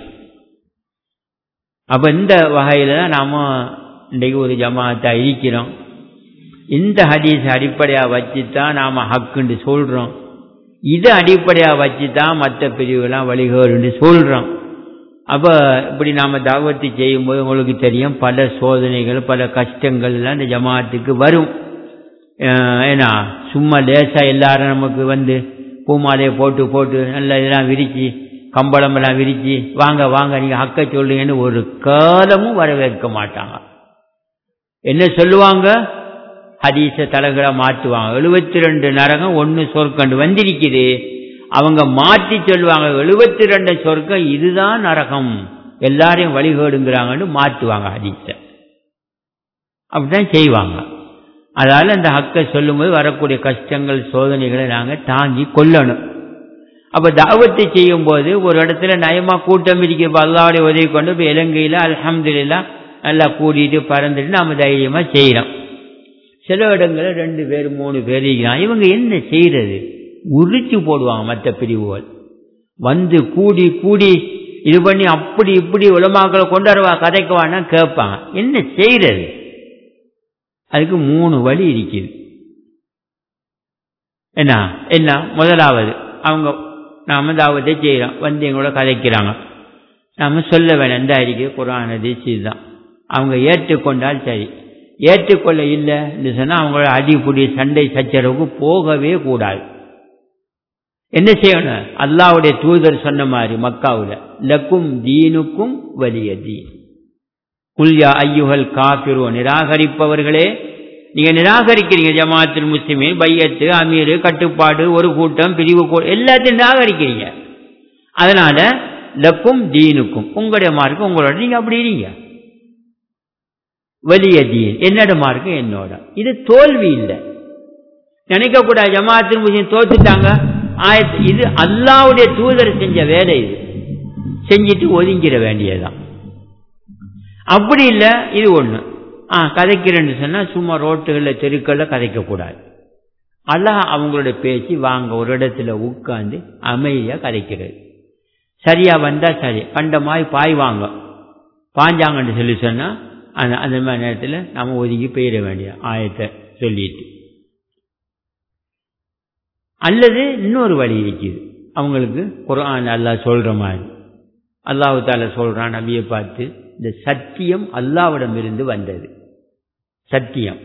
அப்ப இந்த வகையில தான் நாம இன்றைக்கு ஒரு ஜமாத்தா இருக்கிறோம் இந்த ஹதீஸ் அடிப்படையா வச்சு தான் நாம ஹக்குன்னு சொல்றோம் இதை அடிப்படையா வச்சு தான் மற்ற பிரிவுகள்லாம் வழிகோடுன்னு சொல்றோம் அப்போ இப்படி நாம் தாவத்து செய்யும்போது உங்களுக்கு தெரியும் பல சோதனைகள் பல கஷ்டங்கள் எல்லாம் இந்த ஜமாத்துக்கு வரும் ஏன்னா சும்மா லேசாக எல்லாரும் நமக்கு வந்து பூமாலையை போட்டு போட்டு நல்லா இதெல்லாம் விரித்து கம்பளமெல்லாம் விரித்து வாங்க வாங்க நீங்கள் ஹக்க சொல்லுங்கன்னு ஒரு காலமும் வரவேற்க மாட்டாங்க என்ன சொல்லுவாங்க ஹதீச தலைகளை மாற்றுவாங்க எழுபத்தி ரெண்டு நரகம் ஒன்று சொற்கண்டு வந்திருக்குது அவங்க மாற்றி சொல்லுவாங்க எழுபத்தி ரெண்டு சொர்க்கம் இதுதான் நரகம் எல்லாரையும் வழிகேடுங்கிறாங்கன்னு மாற்றுவாங்க ஹதீஸ அப்படிதான் செய்வாங்க அதால அந்த ஹக்கை சொல்லும்போது வரக்கூடிய கஷ்டங்கள் சோதனைகளை நாங்கள் தாங்கி கொள்ளணும் அப்ப தாவத்தை செய்யும் போது ஒரு இடத்துல நயமா கூட்டம் இருக்கிறப்ப அல்லாவுடைய உதவி கொண்டு இப்போ இலங்கையில் அலமதுல்லா நல்லா கூட்டிட்டு பறந்துட்டு நாம தைரியமா செய்யறோம் சில இடங்களில் ரெண்டு பேர் மூணு பேர் இருக்கிறான் இவங்க என்ன செய்யறது உரிச்சு போடுவாங்க மற்ற பிரிவுகள் வந்து கூடி கூடி இது பண்ணி அப்படி இப்படி உலமாக்களை கொண்டாடுவா கதைக்குவான்னா கேட்பாங்க என்ன செய்யறது அதுக்கு மூணு வழி இருக்குது என்ன என்ன முதலாவது அவங்க நாம தாவத்தை செய்கிறோம் வந்து எங்களோட கதைக்கிறாங்க நாம சொல்ல வேணாம் இந்த அறிக்கை குரான் அதிர்ச்சி தான் அவங்க ஏற்றுக்கொண்டால் சரி ஏற்றுக்கொள்ள இல்லை என்று சொன்னால் அவங்களோட அடிப்புடி சண்டை சச்சரவுக்கு போகவே கூடாது என்ன செய்யணும் அல்லாவுடைய தூதர் சொன்ன மாதிரி மக்காவில் லக்கும் தீனுக்கும் வலிய தீன் குல்யா ஐயுகள் காபிரோ நிராகரிப்பவர்களே நீங்க நிராகரிக்கிறீங்க ஜமாத்தில் முஸ்லிமே பையத்து அமீர் கட்டுப்பாடு ஒரு கூட்டம் பிரிவு எல்லாத்தையும் நிராகரிக்கிறீங்க அதனால லக்கும் தீனுக்கும் உங்களுடைய மார்க்கும் உங்களோட நீங்க அப்படி இருங்க வலியதீன் என்னோட மார்க்கம் என்னோட இது தோல்வி இல்லை நினைக்கக்கூடாது ஜமாத்தின் முஸ்லிம் தோத்துட்டாங்க ஆயத்து இது அல்லாவுடைய தூதர் செஞ்ச வேலை இது செஞ்சுட்டு ஒதுங்கிட வேண்டியதுதான் அப்படி இல்லை இது ஒன்று ஆ கதைக்கிறேன்னு சொன்னால் சும்மா ரோட்டுகளில் தெருக்களில் கதைக்கக்கூடாது அல்லாஹ் அவங்களோட பேச்சு வாங்க ஒரு இடத்துல உட்காந்து அமைதியாக கதைக்கிறது சரியா வந்தால் சரி கண்ட மாதிரி பாய் வாங்க பாஞ்சாங்கன்னு சொல்லி சொன்னால் அந்த அந்த மாதிரி நேரத்தில் நம்ம ஒதுங்கி போயிட வேண்டிய ஆயத்தை சொல்லிட்டு அல்லது இன்னொரு வழி இருக்குது அவங்களுக்கு குரான் அல்லாஹ் சொல்கிற மாதிரி அல்லாஹு தால சொல்கிறான் நபியை பார்த்து இந்த சத்தியம் அல்லாவிடமிருந்து வந்தது சத்தியம்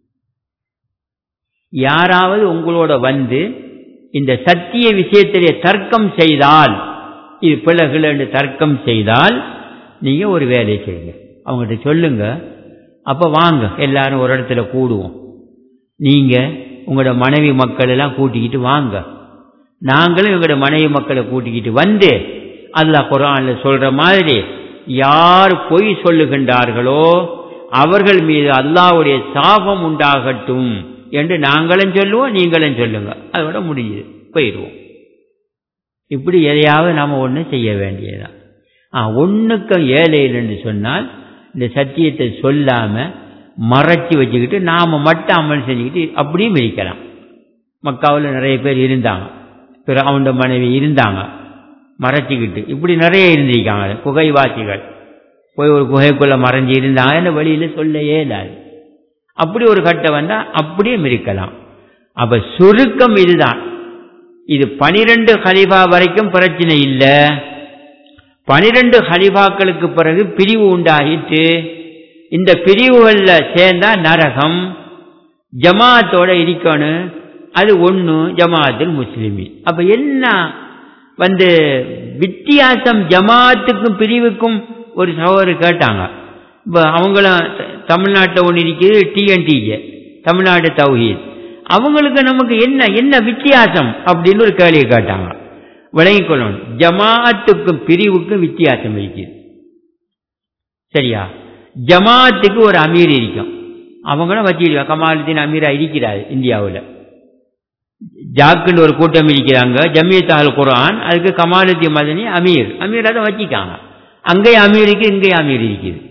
யாராவது உங்களோட வந்து இந்த சத்திய விஷயத்திலே தர்க்கம் செய்தால் இது பிள்ளைகள் என்று தர்க்கம் செய்தால் நீங்க ஒரு வேலை செய்யுங்க அவங்ககிட்ட சொல்லுங்க அப்ப வாங்க எல்லாரும் ஒரு இடத்துல கூடுவோம் நீங்க உங்களோட மனைவி மக்கள் எல்லாம் கூட்டிக்கிட்டு வாங்க நாங்களும் எங்களோட மனைவி மக்களை கூட்டிக்கிட்டு வந்து அல்லாஹ் குரான்ல சொல்ற மாதிரி யார் பொய் சொல்லுகின்றார்களோ அவர்கள் மீது அல்லாவுடைய சாபம் உண்டாகட்டும் என்று நாங்களும் சொல்லுவோம் நீங்களும் சொல்லுங்க அதோட முடியுது போயிடுவோம் இப்படி எதையாவது நாம ஒன்று செய்ய வேண்டியதுதான் ஆ ஒன்றுக்கும் ஏழைன்னு சொன்னால் இந்த சத்தியத்தை சொல்லாம மறைச்சி வச்சுக்கிட்டு நாம மட்டும் அமல் செஞ்சுக்கிட்டு அப்படியும் இருக்கலாம் மக்காவில் நிறைய பேர் இருந்தாங்க பிற அவனோட மனைவி இருந்தாங்க மறைச்சிக்கிட்டு இப்படி நிறைய இருந்திருக்காங்க குகைவாசிகள் போய் ஒரு குகைக்குள்ள மறைஞ்சி இருந்தாங்க என்ன வழியில சொல்லவே இல்லாது அப்படி ஒரு கட்டம் வந்தால் அப்படியும் இருக்கலாம் அப்ப சுருக்கம் இதுதான் இது பனிரெண்டு ஹலிஃபா வரைக்கும் பிரச்சனை இல்லை பனிரெண்டு ஹலிஃபாக்களுக்கு பிறகு பிரிவு உண்டாகிட்டு இந்த பிரிவுகளில் சேர்ந்தா நரகம் ஜமாத்தோட இருக்கணும் அது ஒன்று ஜமாத்தில் முஸ்லிமி அப்ப என்ன வந்து வித்தியாசம் ஜமாத்துக்கும் பிரிவுக்கும் ஒரு சகோதரர் கேட்டாங்க இப்போ அவங்களும் தமிழ்நாட்டில் ஒன்று இருக்குது டிஎன்டிஜே தமிழ்நாடு தௌஹீத் அவங்களுக்கு நமக்கு என்ன என்ன வித்தியாசம் அப்படின்னு ஒரு கேள்வி கேட்டாங்க விளங்கிக் கொள்ளணும் ஜமாத்துக்கும் பிரிவுக்கும் வித்தியாசம் இருக்குது சரியா ஜமாத்துக்கு ஒரு அமீர் இருக்கும் அவங்களும் வச்சிருக்கா கமாலுதீன் அமீரா இருக்கிறாரு இந்தியாவில் ஜாக்குன்னு ஒரு கூட்டம் இருக்கிறாங்க ஜமியத்தால் குரான் அதுக்கு கமாலுதீன் மதனி அமீர் அமீரா தான் வச்சிருக்காங்க அங்கேயும் அமீர் இருக்கு இங்கேயும் அமீர் இருக்குது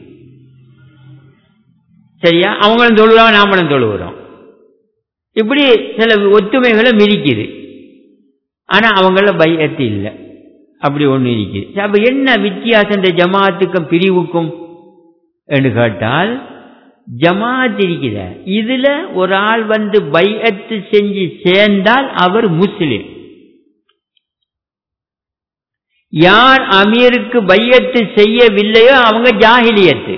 சரியா அவங்களும் தொழுவாங்க நாமளும் தொழுகிறோம் இப்படி சில ஒத்துமைகளும் இருக்குது ஆனா அவங்கள பையத்து இல்லை அப்படி ஒன்று இருக்குது அப்ப என்ன வித்தியாசம் இந்த ஜமாத்துக்கும் பிரிவுக்கும் என்று கேட்டால் ஜமாத் இருக்கிற இதுல ஒரு ஆள் வந்து பையத்து செஞ்சு சேர்ந்தால் அவர் முஸ்லிம் யார் அமீருக்கு பையத்து செய்யவில்லையோ அவங்க ஜாகிலியத்து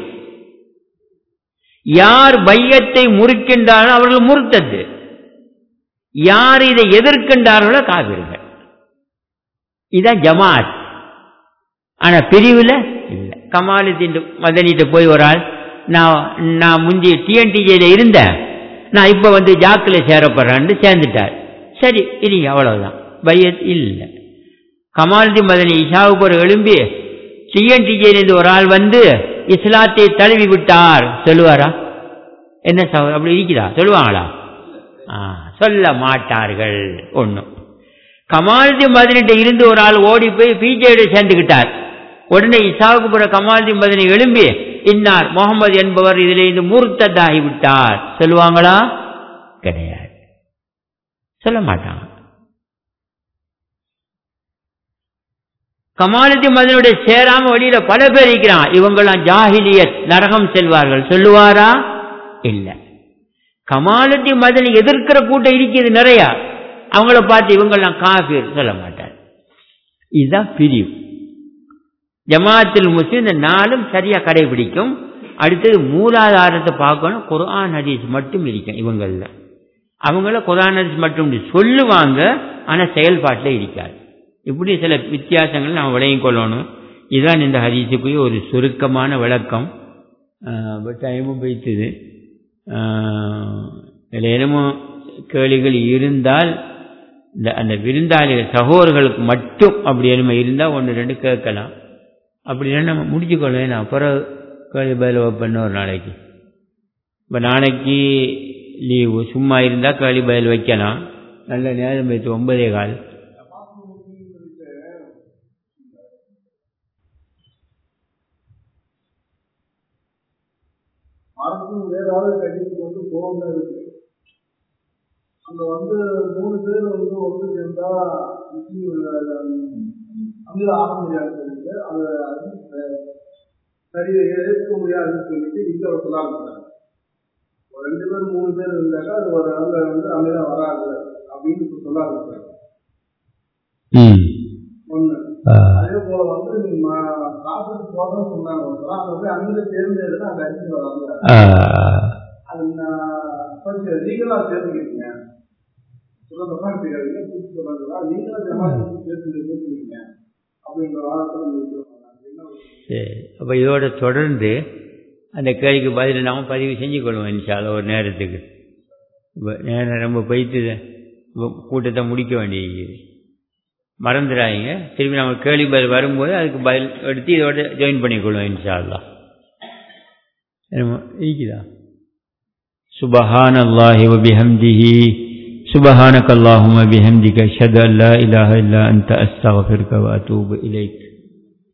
யார் பையத்தை முறிக்கின்றார்களோ அவர்கள் முறுத்தது யார் இதை எதிர்க்கின்றார்களோ காவிர்கள் இதான் ஜமாத் ஆனா பிரிவில் இல்லை கமாலுதீன் மதனிட்டு போய் ஒரு ஆள் நான் நான் முந்தி டிஎன்டிஜேல இருந்தேன் நான் இப்ப வந்து ஜாக்கில் சேரப்படுறேன்னு சேர்ந்துட்டார் சரி இனி அவ்வளவுதான் பையத் இல்லை கமாலுதீன் மதனி இஷாவுக்கு ஒரு எழும்பி டிஎன்டிஜேலேருந்து ஒரு ஆள் வந்து இஸ்லாத்தை தழுவி விட்டார் சொல்லுவாரா என்ன சகோதரர் அப்படி இருக்குதா சொல்லுவாங்களா சொல்ல மாட்டார்கள் ஒன்றும் கமால்தி மதனிட்ட இருந்து ஒரு ஆள் ஓடி போய் பிஜேடி சேர்ந்துக்கிட்டார் உடனே இசாவுக்கு பிற கமால்தி மதனை எழும்பி இன்னார் முகமது என்பவர் இதிலிருந்து மூர்த்ததாகி விட்டார் சொல்லுவாங்களா கிடையாது சொல்ல மாட்டாங்க கமாலத்தி மதனுடைய சேராம வழியில பல பேர் இருக்கிறான் இவங்கெல்லாம் ஜாகிலியத் நரகம் செல்வார்கள் சொல்லுவாரா இல்ல கமாலத்தி மதனை எதிர்க்கிற கூட்டம் இருக்கிறது நிறைய அவங்கள பார்த்து இவங்கெல்லாம் காஃபீர் சொல்ல மாட்டார் இதுதான் பிரிவு ஜமாத்தில் முஸ்லிம் இந்த நாளும் சரியா கடைபிடிக்கும் அடுத்தது மூலாதாரத்தை பார்க்கணும் குர்ஆன் ஹதீஸ் மட்டும் இருக்கும் இவங்கள அவங்கள குர்ஆன் ஹதீஸ் மட்டும் சொல்லுவாங்க ஆனா செயல்பாட்டில் இருக்காது இப்படி சில வித்தியாசங்கள் நாம் விளங்கிக் கொள்ளணும் இதுதான் இந்த ஹதீஸுக்கு ஒரு சுருக்கமான விளக்கம் டைமும் வைத்தது இதில் என்னமோ கேள்விகள் இருந்தால் இந்த அந்த விருந்தாளிகள் சகோதரர்களுக்கு மட்டும் அப்படி என்னமோ இருந்தால் ஒன்று ரெண்டு கேட்கலாம் அப்படி நம்ம முடிச்சுக்கொள்ளேன் நான் பிறகு கேள்வி பதில் வைப்பேன்னு ஒரு நாளைக்கு இப்போ நாளைக்கு லீவு சும்மா இருந்தால் கேள்வி பதில் வைக்கலாம் நல்ல நேரம் வைத்து ஒன்பதே கால் அரசும் வேற ஆளு கட்டிட்டு கொண்டு போகணும் இருக்கு அங்க வந்து மூணு பேர் வந்து ஒன்று சேர்ந்தா அமில ஆக முடியாதுன்னு சொல்லிட்டு அதை சரி ஏற்க முடியாதுன்னு சொல்லிட்டு இங்க ஒரு சொல்லாங்க ஒரு ரெண்டு பேர் மூணு பேர் இருந்தாக்கா அது ஒரு அங்க வந்து அமிலம் வராது அப்படின்னு சொல்ல ஆரம்பிச்சாங்க ம் ஒண்ணு ஆ, அதே போல வந்து நீங்க காசுக்கு போதும் சொன்னாங்க ஒருத்தர். அங்க போய் அங்க தேர்ந்தெடுத்து அந்த அடிச்சு வராங்க ஆ, அது நான் கொஞ்சம் லீகலா சேர்ந்துக்கிட்டீங்க சொல்ல தப்பா தெரியாதுங்க புதுசு சொல்றாங்களா லீகலா ஜமாத்து சேர்த்து சேர்த்துக்கிட்டீங்க அப்படிங்கிற வாரத்தில் நீங்க சொல்லுவாங்க என்ன ஒரு சரி அப்போ இதோட தொடர்ந்து அந்த கேள்விக்கு பதில் நாம் பதிவு செஞ்சு கொள்வோம் இன்ஷால்ல ஒரு நேரத்துக்கு இப்போ நேரம் ரொம்ப போயிட்டு இப்போ கூட்டத்தை முடிக்க வேண்டியது மறந்துடாதீங்க திரும்பி நம்ம கேள்வி பதில் வரும்போது அதுக்கு பதில் எடுத்து இதோட ஜாயின் பண்ணிக்கொள்வோம் இன்ஷால்லா என்னமோ இருக்குதா سبحان الله وبحمده سبحانك اللهم بحمدك أشهد أن لا إله إلا أنت أستغفرك وأتوب إليك